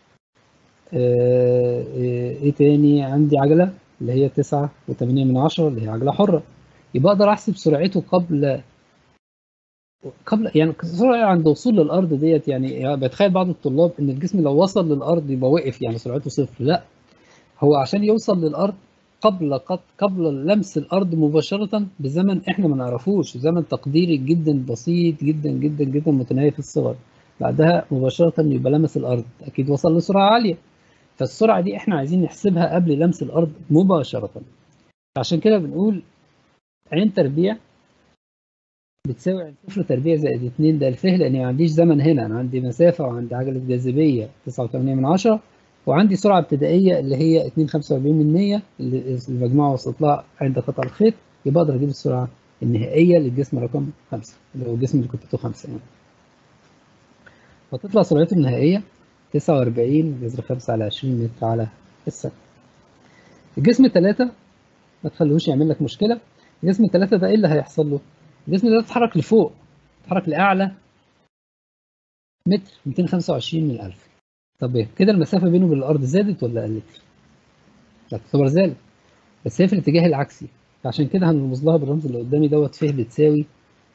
آه ايه تاني عندي عجلة اللي هي 9 و8 من 10 اللي هي عجلة حرة يبقى اقدر احسب سرعته قبل قبل يعني السرعه عند وصول للارض ديت يعني بتخيل بعض الطلاب ان الجسم لو وصل للارض يبقى وقف يعني سرعته صفر لا هو عشان يوصل للارض قبل قد قبل لمس الارض مباشره بزمن احنا ما نعرفوش زمن تقديري جدا بسيط جدا جدا جدا متناهي في الصغر بعدها مباشره يبقى لمس الارض اكيد وصل لسرعه عاليه فالسرعه دي احنا عايزين نحسبها قبل لمس الارض مباشره عشان كده بنقول عين تربيع بتساوي عند صفر تربيع زائد 2 ده الفه لان ما عنديش زمن هنا انا عندي مسافه وعندي عجله جاذبيه 9.8 من 10 وعندي سرعه ابتدائيه اللي هي 2.45 من 100 اللي المجموعه وصلت لها عند قطع الخيط يبقى اقدر اجيب السرعه النهائيه للجسم رقم 5 اللي هو الجسم اللي كنت 5 يعني فتطلع سرعته النهائيه 49 جذر 5 على 20 متر على الثانيه الجسم 3 ما تخليهوش يعمل لك مشكله الجسم 3 ده ايه اللي هيحصل له الجسم ده اتحرك لفوق اتحرك لاعلى متر 225 من 1000 طب ايه كده المسافه بينه وبين الارض زادت ولا قلت لا تعتبر زادت بس هي في الاتجاه العكسي فعشان كده هنرمز لها بالرمز اللي قدامي دوت فيه بتساوي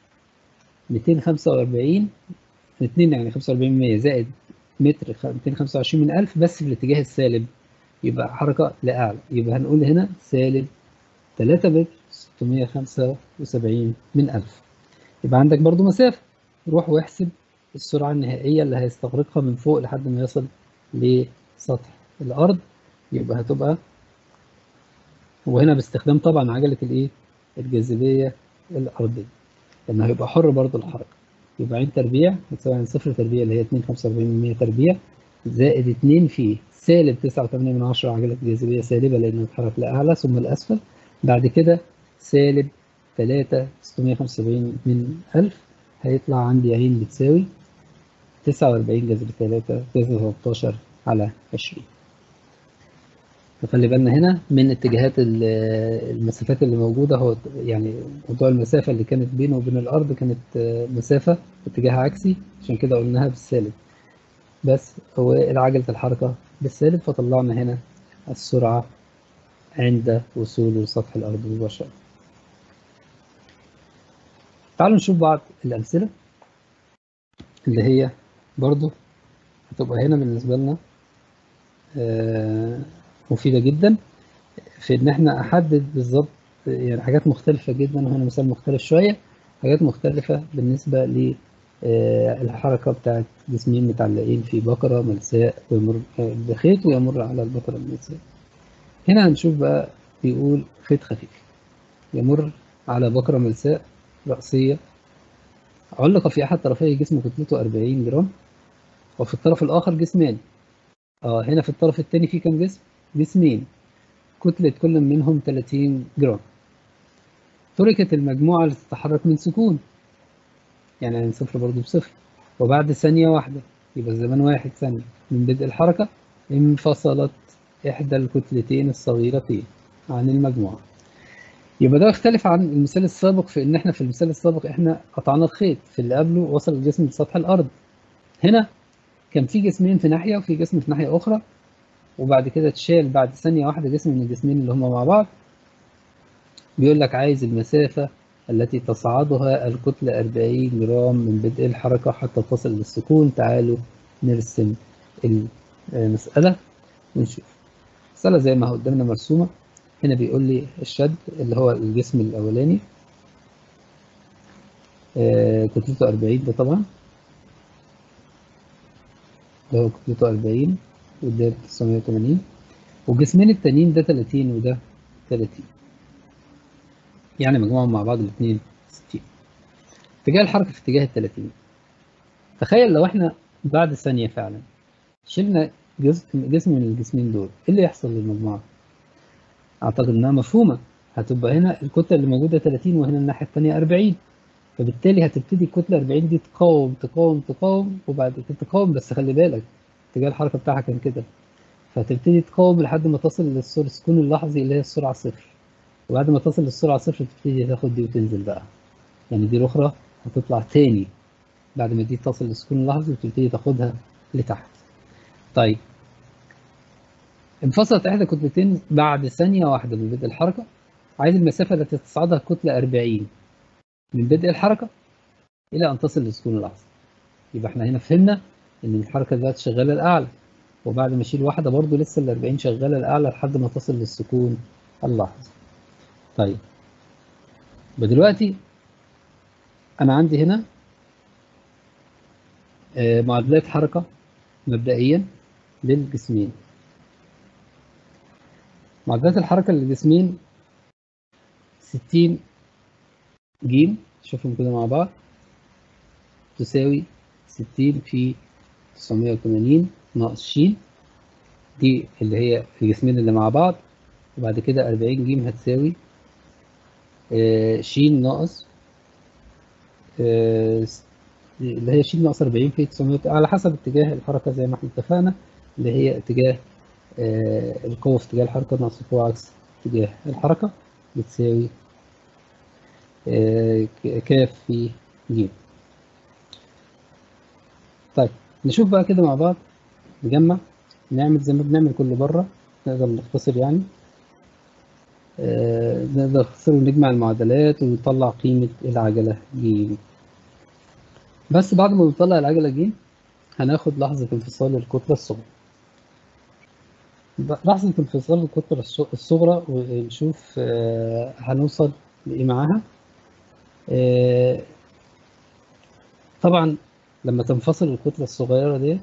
245 2 يعني 45 زائد متر 225 من 1000 بس في الاتجاه السالب يبقى حركة لأعلى يبقى هنقول هنا سالب 3 متر 675 من 1000 يبقى عندك برضو مسافة روح واحسب السرعة النهائية اللي هيستغرقها من فوق لحد ما يصل لسطح الأرض يبقى هتبقى وهنا باستخدام طبعا عجلة الايه الجاذبية الأرضية لأنه هيبقى حر برضو الحركة يبقى عين تربيع بتساوي عين صفر تربيع اللي هي 2.45% تربيع زائد 2 في سالب 9.8 من عشرة عجلة جاذبية سالبة لأنه اتحرك لأعلى ثم الأسفل بعد كده سالب 3 675 من 1000 هيطلع عندي عين بتساوي 49 جذر 3 جذر 13 على 20 فخلي بالنا هنا من اتجاهات المسافات اللي موجودة هو يعني موضوع المسافة اللي كانت بينه وبين الأرض كانت مسافة اتجاه عكسي عشان كده قلناها بالسالب بس هو عجلة الحركة بالسالب فطلعنا هنا السرعة عند وصوله لسطح الأرض مباشرة تعالوا نشوف بعض الأمثلة اللي هي برضو هتبقى هنا بالنسبة لنا مفيدة جدا في إن احنا أحدد بالظبط يعني حاجات مختلفة جدا وهنا مثال مختلف شوية حاجات مختلفة بالنسبة للحركة بتاعت جسمين متعلقين في بقرة ملساء ويمر بخيط ويمر على البقرة الملساء هنا هنشوف بقى بيقول خيط خفيف يمر على بقرة ملساء رأسية علق في أحد طرفي جسم كتلته 40 جرام وفي الطرف الآخر جسمان اه هنا في الطرف الثاني في كام جسم؟ جسمين كتلة كل منهم 30 جرام تركت المجموعة لتتحرك من سكون يعني من صفر برضه بصفر وبعد ثانية واحدة يبقى الزمن واحد ثانية من بدء الحركة انفصلت إحدى الكتلتين الصغيرتين عن المجموعة يبقى ده يختلف عن المثال السابق في إن إحنا في المثال السابق إحنا قطعنا الخيط في اللي قبله وصل الجسم لسطح الأرض هنا كان في جسمين في ناحية وفي جسم في ناحية أخرى وبعد كده اتشال بعد ثانية واحدة جسم من الجسمين اللي هما مع بعض بيقول لك عايز المسافة التي تصعدها الكتلة 40 جرام من بدء الحركة حتى تصل للسكون تعالوا نرسم المسألة ونشوف المسألة زي ما قدامنا مرسومة هنا بيقول لي الشد اللي هو الجسم الأولاني كتلته 40 ده طبعا ده هو كتلته 40 وده 980 والجسمين التانيين ده 30 وده 30 يعني مجموعهم مع بعض الاثنين 60 اتجاه الحركة في اتجاه ال 30 تخيل لو احنا بعد ثانية فعلا شلنا جزء جسم من الجسمين دول ايه اللي يحصل للمجموعة؟ اعتقد انها مفهومة هتبقى هنا الكتلة اللي موجودة 30 وهنا الناحية التانية 40 فبالتالي هتبتدي الكتلة 40 دي تقاوم تقاوم تقاوم وبعد كده تقاوم بس خلي بالك اتجاه الحركة بتاعها كان كده فهتبتدي تقاوم لحد ما تصل للسكون اللحظي اللي هي السرعة صفر وبعد ما تصل للسرعة صفر تبتدي تاخد دي وتنزل بقى يعني دي الأخرى هتطلع تاني بعد ما دي تصل للسكون اللحظي وتبتدي تاخدها لتحت طيب انفصلت إحدى كتلتين بعد ثانية واحدة من بدء الحركة عايز المسافة التي تصعدها الكتلة 40 من بدء الحركة إلى أن تصل للسكون اللحظي يبقى احنا هنا فهمنا إن الحركة دلوقتي شغالة الأعلى وبعد ما أشيل واحدة برضو لسه ال 40 شغالة الأعلى لحد ما تصل للسكون اللحظي طيب دلوقتي أنا عندي هنا معادلات حركة مبدئيا للجسمين معادلات الحركة للجسمين 60 جيم شوفهم كده مع بعض تساوي 60 في 980 ناقص ش دي اللي هي الجسمين اللي مع بعض وبعد كده 40 جيم هتساوي ش ناقص اللي هي ش ناقص 40 في 900 على حسب اتجاه الحركة زي ما احنا اتفقنا اللي هي اتجاه القوة في اتجاه الحركة ناقص القوة عكس اتجاه الحركة بتساوي كاف في ج طيب نشوف بقى كده مع بعض نجمع نعمل زي ما بنعمل كل مرة نقدر نختصر يعني آه نقدر نختصر ونجمع المعادلات ونطلع قيمة العجلة ج بس بعد ما نطلع العجلة ج هناخد لحظة انفصال الكتلة الصغرى لحظة انفصال الكتلة الصغرى ونشوف آه، هنوصل لإيه معاها آه، طبعا لما تنفصل الكتلة الصغيرة دي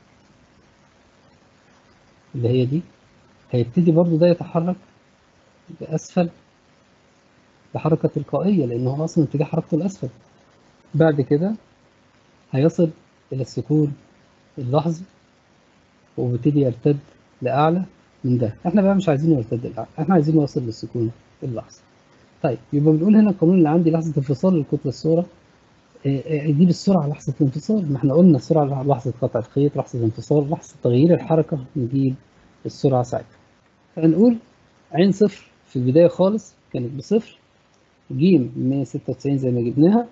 اللي هي دي هيبتدي برضو ده يتحرك لأسفل بحركة تلقائية لأن هو أصلا اتجاه حركته الأسفل بعد كده هيصل إلى السكون اللحظي وبيبتدي يرتد لأعلى من ده احنا بقى مش عايزينه يرتد لأعلى احنا عايزينه يوصل للسكون اللحظي طيب يبقى بنقول هنا القانون اللي عندي لحظة انفصال الكتلة الصغرى يجيب السرعة لحظة الانفصال ما احنا قلنا السرعة لحظة قطع الخيط لحظة الانفصال لحظة تغيير الحركة نجيب السرعة ساعتها فنقول عين صفر في البداية خالص كانت بصفر جيم 196 زي ما جبناها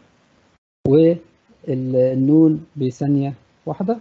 والنون بثانية واحدة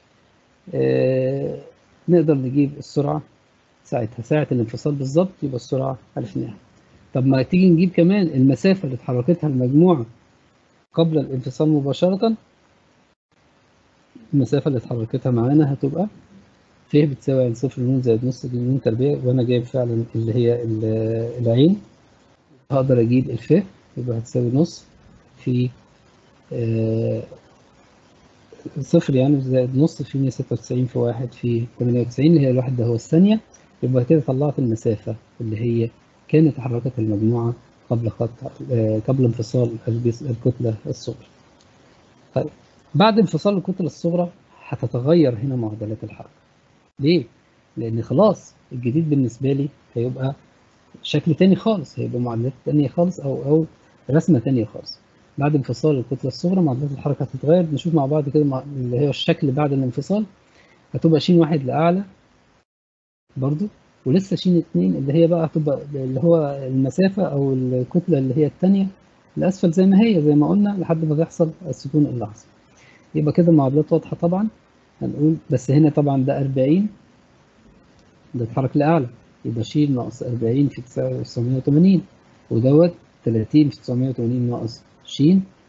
اه نقدر نجيب السرعة ساعتها ساعة الانفصال بالظبط يبقى السرعة عرفناها طب ما تيجي نجيب كمان المسافة اللي اتحركتها المجموعة قبل الانفصال مباشرة المسافة اللي اتحركتها معانا هتبقى ف بتساوي عن صفر نون زائد نص نون تربيع وأنا جايب فعلا اللي هي العين هقدر أجيب الف يبقى هتساوي نص في آه صفر يعني زائد نص في 196 في واحد في 98 اللي هي الواحد ده هو الثانية يبقى كده طلعت المسافة اللي هي كانت حركت المجموعة قبل خط آه قبل انفصال الكتلة الصغرى. طيب بعد انفصال الكتلة الصغرى هتتغير هنا معدلات الحركة. ليه؟ لأن خلاص الجديد بالنسبة لي هيبقى شكل تاني خالص هيبقى معادلات تانية خالص أو أو رسمة تانية خالص. بعد انفصال الكتلة الصغرى معدلات الحركة هتتغير نشوف مع بعض كده اللي هي الشكل بعد الانفصال هتبقى ش واحد لأعلى برضو ولسه ش اتنين اللي هي بقى هتبقى اللي هو المسافة أو الكتلة اللي هي التانية لأسفل زي ما هي زي ما قلنا لحد ما تحصل السكون اللحظي يبقى كده المعادلات واضحة طبعا هنقول بس هنا طبعا ده 40 ده اتحرك لأعلى يبقى ش ناقص 40 في 980 ودوت 30 في 980 ناقص ش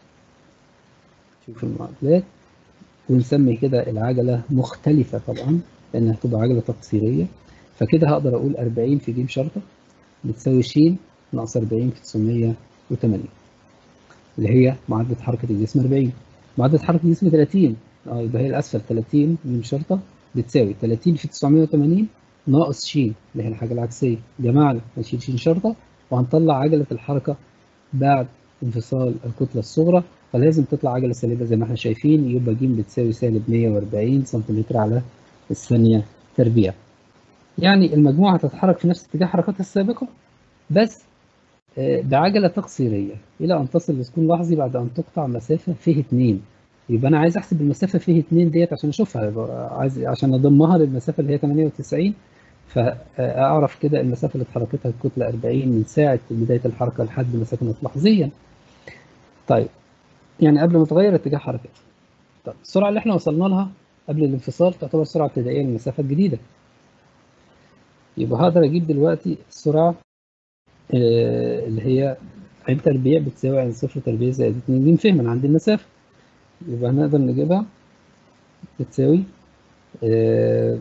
شوف المعادلات ونسمي كده العجلة مختلفة طبعا لأنها هتبقى عجلة تقصيرية فكده هقدر أقول 40 في ج شرطة بتساوي ش ناقص 40 في 980 اللي هي معادلة حركة الجسم 40 معادلة حركة الجسم 30 اه يبقى هي الأسفل 30 ج شرطة بتساوي 30 في 980 ناقص ش اللي هي الحاجة العكسية جمعنا نشيل ش شرطة وهنطلع عجلة الحركة بعد انفصال الكتلة الصغرى فلازم تطلع عجلة سالبة زي ما احنا شايفين يبقى ج بتساوي سالب 140 سنتيمتر على الثانية تربيع. يعني المجموعة هتتحرك في نفس اتجاه حركتها السابقة بس بعجلة تقصيرية إلى أن تصل لسكون لحظي بعد أن تقطع مسافة فيه 2 يبقى أنا عايز أحسب المسافة فيه 2 ديت عشان أشوفها عايز عشان أضمها للمسافة اللي هي 98 فأعرف كده المسافة اللي اتحركتها الكتلة 40 من ساعة بداية الحركة لحد ما سكنت لحظيا. طيب يعني قبل ما تغير اتجاه حركتها. طب السرعة اللي احنا وصلنا لها قبل الانفصال تعتبر سرعة ابتدائية للمسافة الجديدة. يبقى هقدر أجيب دلوقتي السرعة آه اللي هي عين تربيع بتساوي عين صفر تربيع زائد 2 ج فهم من عند المسافة. يبقى هنقدر نجيبها بتساوي آه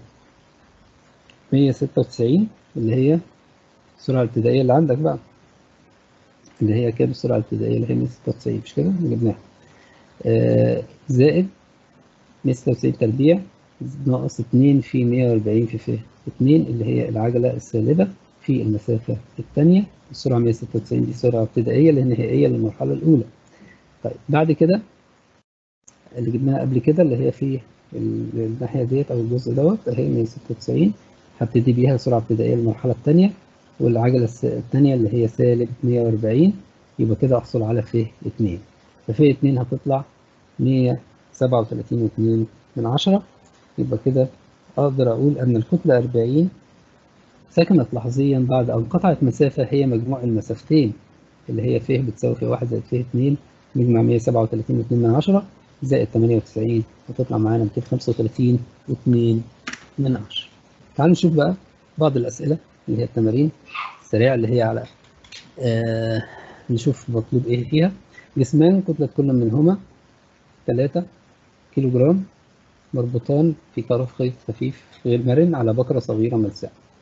196 اللي هي السرعة الابتدائية اللي عندك بقى اللي هي كام السرعة الابتدائية اللي هي 196 مش كده جبناها آه زائد 196 تربيع ناقص 2 في 140 في ف 2 اللي هي العجلة السالبة في المسافة الثانية السرعة 196 دي سرعة ابتدائية اللي هي نهائية للمرحلة الأولى طيب بعد كده اللي جبناها قبل كده اللي هي في الناحية ديت أو الجزء دوت أهي 196 هبتدي بيها سرعة ابتدائية للمرحلة الثانية والعجلة الثانية اللي هي سالب 140 يبقى كده أحصل على ف 2 فف 2 هتطلع 137 و2 من 10 يبقى كده أقدر أقول أن الكتلة 40 سكنت لحظيا بعد أن قطعت مسافة هي مجموع المسافتين اللي هي ف بتساوي ف 1 زائد ف 2 نجمع 137 و2 من 10 زائد 98 وتطلع معانا 235 و2 من 10 تعالوا نشوف بقى بعض الأسئلة اللي هي التمارين السريعة اللي هي على آه نشوف مطلوب إيه فيها جسمان كتلة كل منهما 3 كيلو جرام مربوطان في طرف خيط خفيف غير مرن على بكرة صغيرة ملساء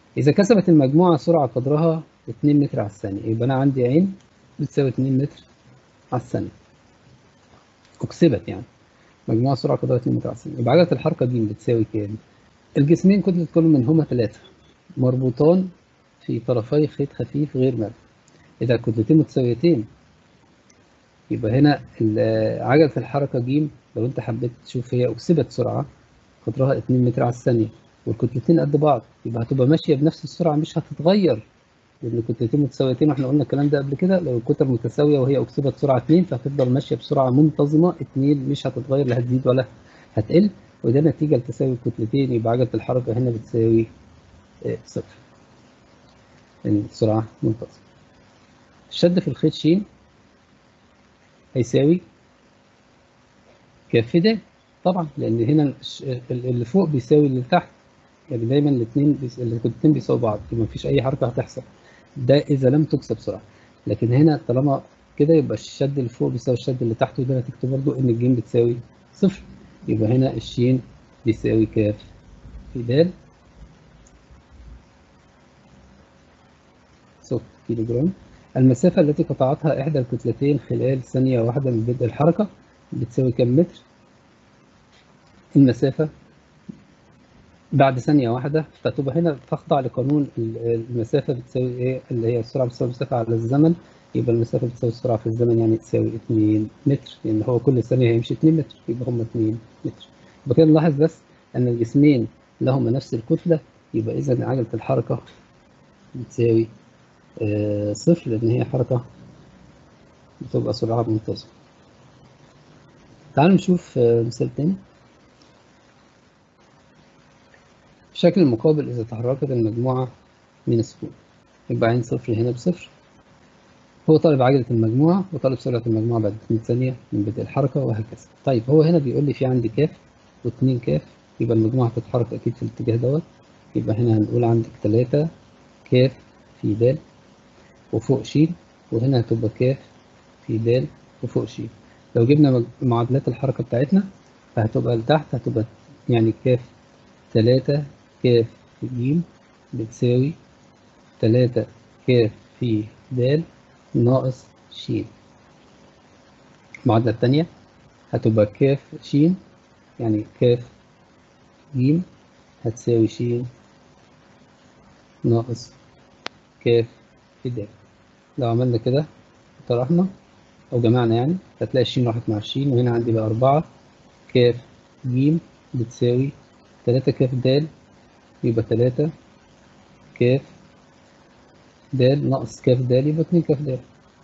إذا كسبت المجموعة سرعة قدرها 2 متر على الثانية يبقى أنا عندي عين بتساوي 2 متر على الثانية أكسبت يعني مجموعة سرعة قدرها 2 متر على الثانية يبقى عجلة الحركة دي بتساوي كام؟ الجسمين كتلة كل منهما 3 مربوطان في طرفي خيط خفيف غير مرن إذا الكتلتين متساويتين يبقى هنا عجلة الحركة ج لو أنت حبيت تشوف هي أكسبت سرعة قدرها 2 متر على الثانية والكتلتين قد بعض يبقى هتبقى ماشية بنفس السرعة مش هتتغير لأن الكتلتين متساويتين واحنا قلنا الكلام ده قبل كده لو الكتل متساوية وهي أكسبت سرعة 2 فهتفضل ماشية بسرعة منتظمة 2 مش هتتغير لا هتزيد ولا هتقل وده نتيجة لتساوي الكتلتين يبقى عجلة الحركة هنا بتساوي صفر السرعة منتظمة الشد في الخيط ش هيساوي كاف د طبعا لان هنا اللي فوق بيساوي اللي تحت يعني دايما الاثنين بيس... الكتلتين بيساووا بعض يبقى مفيش اي حركه هتحصل ده اذا لم تكسب سرعه لكن هنا طالما كده يبقى الشد اللي فوق بيساوي الشد اللي تحت وده نتيجته برضو ان الجيم بتساوي صفر يبقى هنا الشين بيساوي كاف في د صفر كيلو جرام المسافة التي قطعتها إحدى الكتلتين خلال ثانية واحدة من بدء الحركة بتساوي كم متر؟ المسافة بعد ثانية واحدة فتبقى هنا تخضع لقانون المسافة بتساوي إيه اللي هي السرعة بتساوي المسافة على الزمن يبقى المسافة بتساوي السرعة في الزمن يعني تساوي 2 متر لأن هو كل ثانية هيمشي 2 متر يبقى هم 2 متر يبقى كده نلاحظ بس أن الجسمين لهما نفس الكتلة يبقى إذا عجلة الحركة بتساوي آه صفر لأن هي حركة بتبقى سرعة منتظمة تعالوا نشوف آه مثال تاني بشكل مقابل إذا تحركت المجموعة من السكون يبقى عين صفر هنا بصفر هو طالب عجلة المجموعة وطالب سرعة المجموعة بعد 2 ثانية من بدء الحركة وهكذا طيب هو هنا بيقول لي في عندي كاف واتنين كاف يبقى المجموعة هتتحرك أكيد في الاتجاه دوت يبقى هنا هنقول عندك تلاتة كاف في د وفوق ش وهنا هتبقى كاف في د وفوق ش لو جبنا معادلات الحركة بتاعتنا فهتبقى لتحت هتبقى يعني كاف تلاتة كاف في ج بتساوي تلاتة كاف في د ناقص ش المعادلة التانية هتبقى كاف ش يعني كاف ج هتساوي ش ناقص كاف في د لو عملنا كده طرحنا أو جمعنا يعني هتلاقي الشين راحت مع الشين وهنا عندي بقى أربعة كاف ج بتساوي تلاتة كاف د يبقى تلاتة كاف د ناقص كاف د يبقى اتنين كاف د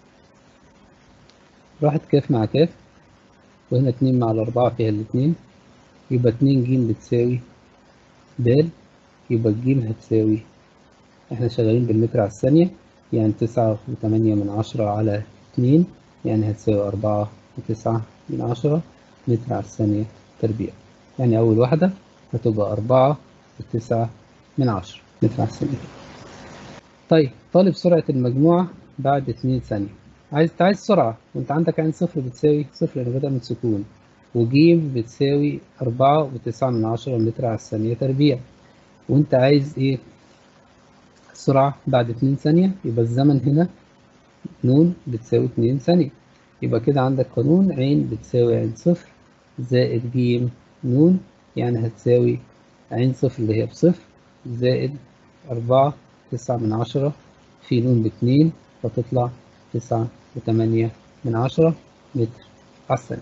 راحت كاف مع كاف وهنا اتنين مع الأربعة فيها الاتنين يبقى اتنين ج بتساوي د يبقى الجيم هتساوي احنا شغالين بالمتر على الثانية يعني تسعة وتمانية من عشرة على اتنين يعني هتساوي أربعة وتسعة من عشرة متر على الثانية تربيع يعني أول واحدة هتبقى أربعة وتسعة من عشرة متر على الثانية طيب طالب سرعة المجموعة بعد اتنين ثانية عايز عايز سرعة وانت عندك عين صفر بتساوي صفر لأنه بدأ من سكون وجيم بتساوي أربعة وتسعة من عشرة متر على الثانية تربيع وانت عايز ايه السرعة بعد اتنين ثانية يبقى الزمن هنا نون بتساوي اتنين ثانية يبقى كده عندك قانون عين بتساوي عين صفر زائد جيم نون يعني هتساوي عين صفر اللي هي بصفر زائد أربعة تسعة من عشرة في نون باتنين فتطلع تسعة وتمانية من عشرة متر على الثانية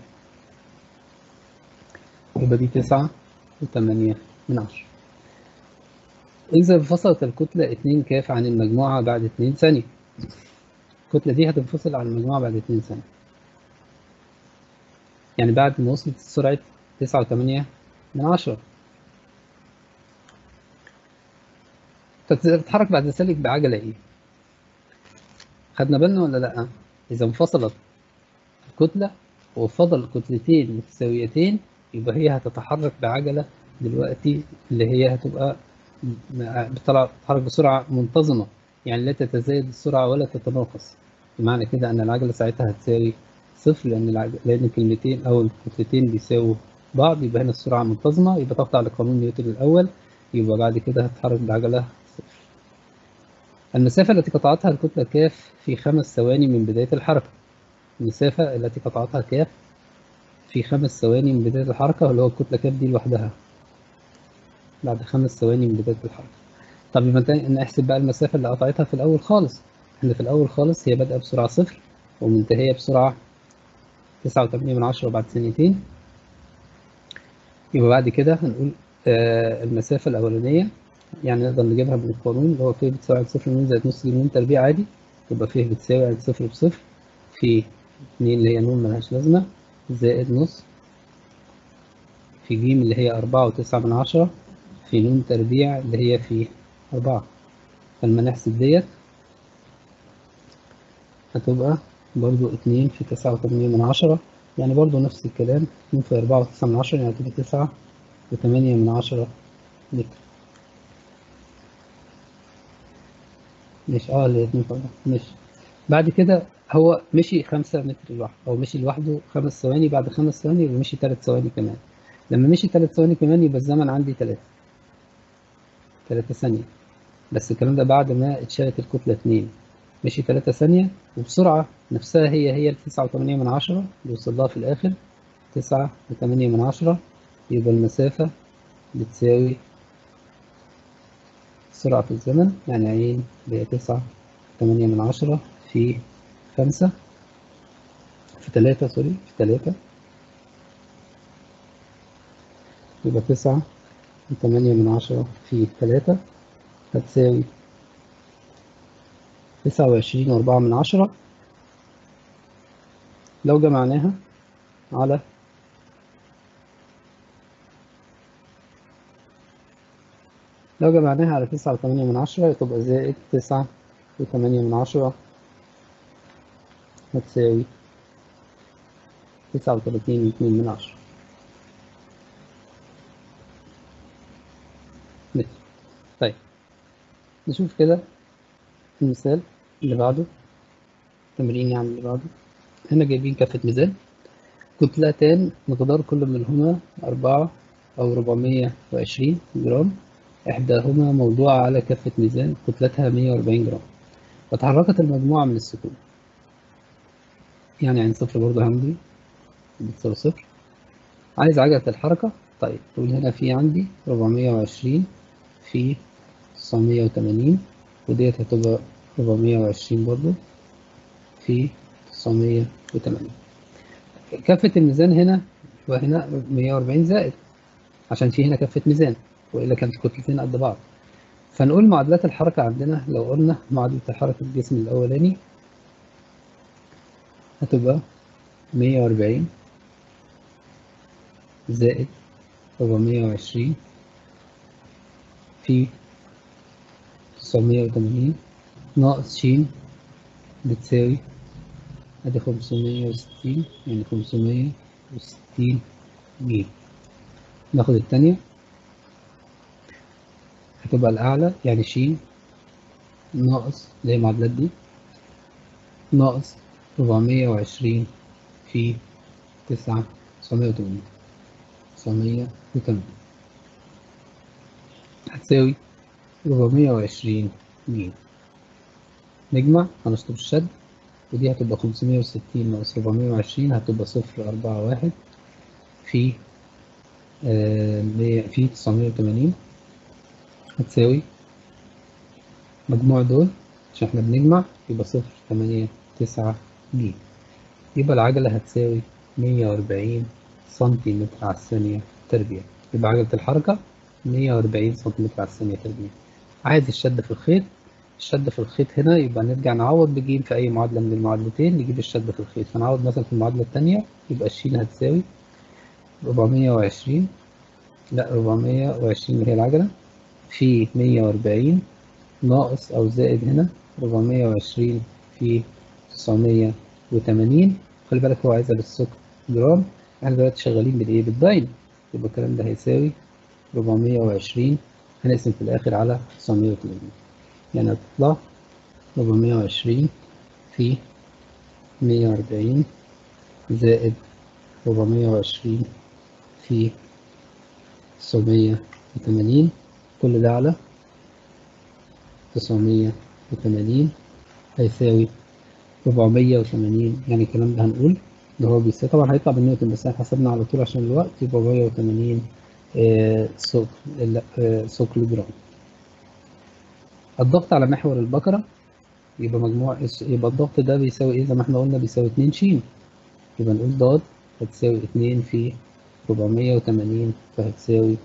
يبقى دي تسعة وتمانية من عشرة إذا انفصلت الكتلة اتنين كاف عن المجموعة بعد اتنين ثانية الكتلة دي هتنفصل عن المجموعة بعد اتنين ثانية يعني بعد ما وصلت سرعة تسعة وتمانية من عشرة تتحرك بعد ذلك بعجلة ايه؟ خدنا بالنا ولا لأ؟ إذا انفصلت الكتلة وفضل كتلتين متساويتين يبقى هي هتتحرك بعجلة دلوقتي اللي هي هتبقى بتتحرك بسرعة منتظمة يعني لا تتزايد السرعة ولا تتناقص بمعنى كده أن العجلة ساعتها هتساوي صفر لأن العجلة لأن الكلمتين أو الكتلتين بيساووا بعض يبقى هنا السرعة منتظمة يبقى تخضع لقانون نيوتن الأول يبقى بعد كده هتتحرك بعجلة صفر المسافة التي قطعتها الكتلة كاف في خمس ثواني من بداية الحركة المسافة التي قطعتها كاف في خمس ثواني من بداية الحركة اللي هو الكتلة كاف دي لوحدها بعد خمس ثواني من بداية الحركة طب يبقى نحسب بقى المسافة اللي قطعتها في الأول خالص احنا في الأول خالص هي بادئة بسرعة صفر ومنتهية بسرعة تسعة وتمانية من عشرة بعد ثانيتين يبقى بعد كده هنقول آه المسافة الأولانية يعني نقدر نجيبها من القانون اللي هو ف بتساوي عند صفر نون زائد نص نون تربيع عادي يبقى ف بتساوي عند صفر بصفر في اتنين اللي هي نون ملهاش لازمة زائد نص في ج اللي هي أربعة وتسعة من عشرة في نون تربيع اللي هي في أربعة فلما نحسب ديت هتبقى برضو اتنين في تسعة وتمانية من عشرة يعني برضو نفس الكلام اتنين في أربعة وتسعة من عشرة يعني هتبقى تسعة وتمانية من عشرة متر مش اه اللي اتنين في أربعة ماشي بعد كده هو مشي خمسة متر لوحده أو مشي لوحده خمس ثواني بعد خمس ثواني يبقى مشي تلات ثواني كمان لما مشي تلات ثواني كمان يبقى الزمن عندي تلاتة تلاتة ثانية بس الكلام ده بعد ما اتشالت الكتلة اتنين مشي تلاتة ثانية وبسرعة نفسها هي هي التسعة وتمانية من عشرة بيوصل لها في الآخر تسعة وتمانية من عشرة يبقى المسافة بتساوي سرعة في الزمن يعني عين اللي هي تسعة وتمانية من عشرة في خمسة في تلاتة سوري في تلاتة يبقى تسعة وتمانية من عشرة في تلاتة هتساوي تسعة وعشرين وأربعة من عشرة لو جمعناها على لو جمعناها على تسعة وتمانية من عشرة تبقى زائد تسعة وتمانية من عشرة هتساوي تسعة وتلاتين واتنين من عشرة متر طيب نشوف كده المثال اللي بعده تمرين يعني اللي بعده هنا جايبين كفة ميزان كتلتان مقدار كل منهما أربعة أو ربعمية وعشرين جرام إحداهما موضوعة على كفة ميزان كتلتها مية وأربعين جرام وتحركت المجموعة من السكون يعني عند صفر برضه همضي بتساوي صفر عايز عجلة الحركة طيب تقول هنا في عندي ربعمية وعشرين في تسعمية وتمانين وديت هتبقى ربعمية وعشرين برضه في تسعمية وتمانين كفة الميزان هنا وهنا مية وأربعين زائد عشان في هنا كفة ميزان وإلا كانت الكتلتين قد بعض فنقول معادلات الحركة عندنا لو قلنا معادلة حركة الجسم الأولاني هتبقى مية وأربعين زائد ربعمية وعشرين في تسعمية وتمانين ناقص ش بتساوي ادي خمسمية وستين يعني خمسمية وستين جيم ناخد التانية هتبقى الأعلى يعني ش ناقص اللي هي المعادلات دي ناقص ربعمية وعشرين في تسعة تسعمية وتمانين تسعمية وتمانين هتساوي ربعمية وعشرين جيم نجمع هنشطب الشد ودي هتبقى خمسمية وستين ناقص ربعمية وعشرين هتبقى صفر أربعة واحد في آه في تسعمية وتمانين هتساوي مجموع دول عشان احنا بنجمع يبقى صفر تمانية تسعة جيم يبقى العجلة هتساوي مية وأربعين سنتيمتر على الثانية تربيع يبقى عجلة الحركة مية وأربعين سنتيمتر على الثانية تربيع عايز الشد في الخيط الشد في الخيط هنا يبقى نرجع نعوض بجيم في أي معادلة من المعادلتين نجيب الشد في الخيط فنعوض مثلا في المعادلة التانية يبقى الشين هتساوي ربعمية وعشرين لا ربعمية وعشرين اللي هي العجلة في مية وأربعين ناقص أو زائد هنا ربعمية وعشرين في تسعمية وتمانين خلي بالك هو عايزها بالسكر جرام احنا دلوقتي شغالين بالايه بالداين يبقى الكلام ده هيساوي ربعمية وعشرين هنقسم في الآخر على تسعمية وتمانين يعني هتطلع ربعمية وعشرين في مية وأربعين زائد ربعمية وعشرين في تسعمية وتمانين كل ده على تسعمية وتمانين هيساوي ربعمية وتمانين يعني الكلام ده هنقول اللي هو بيساوي طبعا هيطلع بالنيوتن بس احنا حسبنا على طول عشان الوقت يبقى 480 آه، ثقل لا، آه، ثقل جرام الضغط على محور البكرة يبقى مجموع يبقى الضغط ده بيساوي ايه زي ما احنا قلنا بيساوي 2 ش يبقى نقول ضاد هتساوي 2 في 480 فهتساوي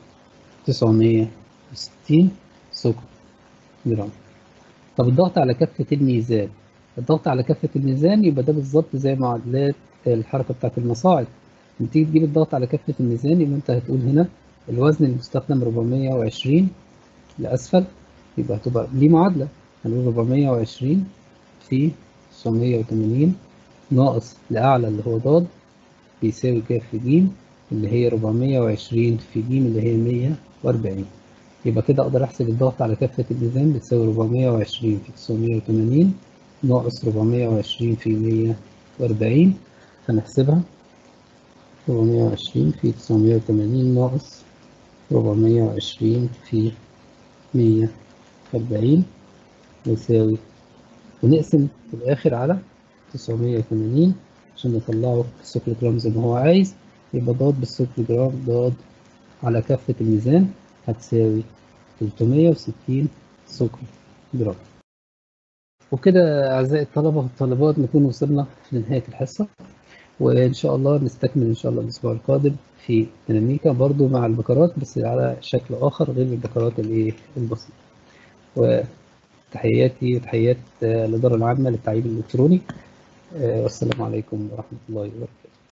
960 ثقل جرام طب الضغط على كفة الميزان الضغط على كفة الميزان يبقى ده بالظبط زي معادلات الحركة بتاعة المصاعد لما تيجي تجيب الضغط على كفة الميزان يبقى انت هتقول هنا الوزن المستخدم 420 لأسفل يبقى هتبقى ليه معادلة هنقول 420 في 980 ناقص لأعلى اللي هو ضاد بيساوي كاف في ج اللي هي 420 في ج اللي هي 140 يبقى كده أقدر أحسب الضغط على كفة الميزان بتساوي 420 في 980 ناقص 420 في 140 هنحسبها 420 في 980 ناقص 420 في 140 يساوي ونقسم في الآخر على 980 عشان نطلعه الثقل جرام زي ما هو عايز يبقى ضاد بالثقل جرام ضاد على كفة الميزان هتساوي 360 ثقل جرام وكده أعزائي الطلبة والطالبات نكون وصلنا لنهاية الحصة وإن شاء الله نستكمل إن شاء الله الأسبوع القادم في ديناميكا برضو مع البكرات بس على شكل آخر غير البكرات الإيه البسيطة وتحياتي وتحيات الإدارة العامة للتعليم الإلكتروني والسلام عليكم ورحمة الله وبركاته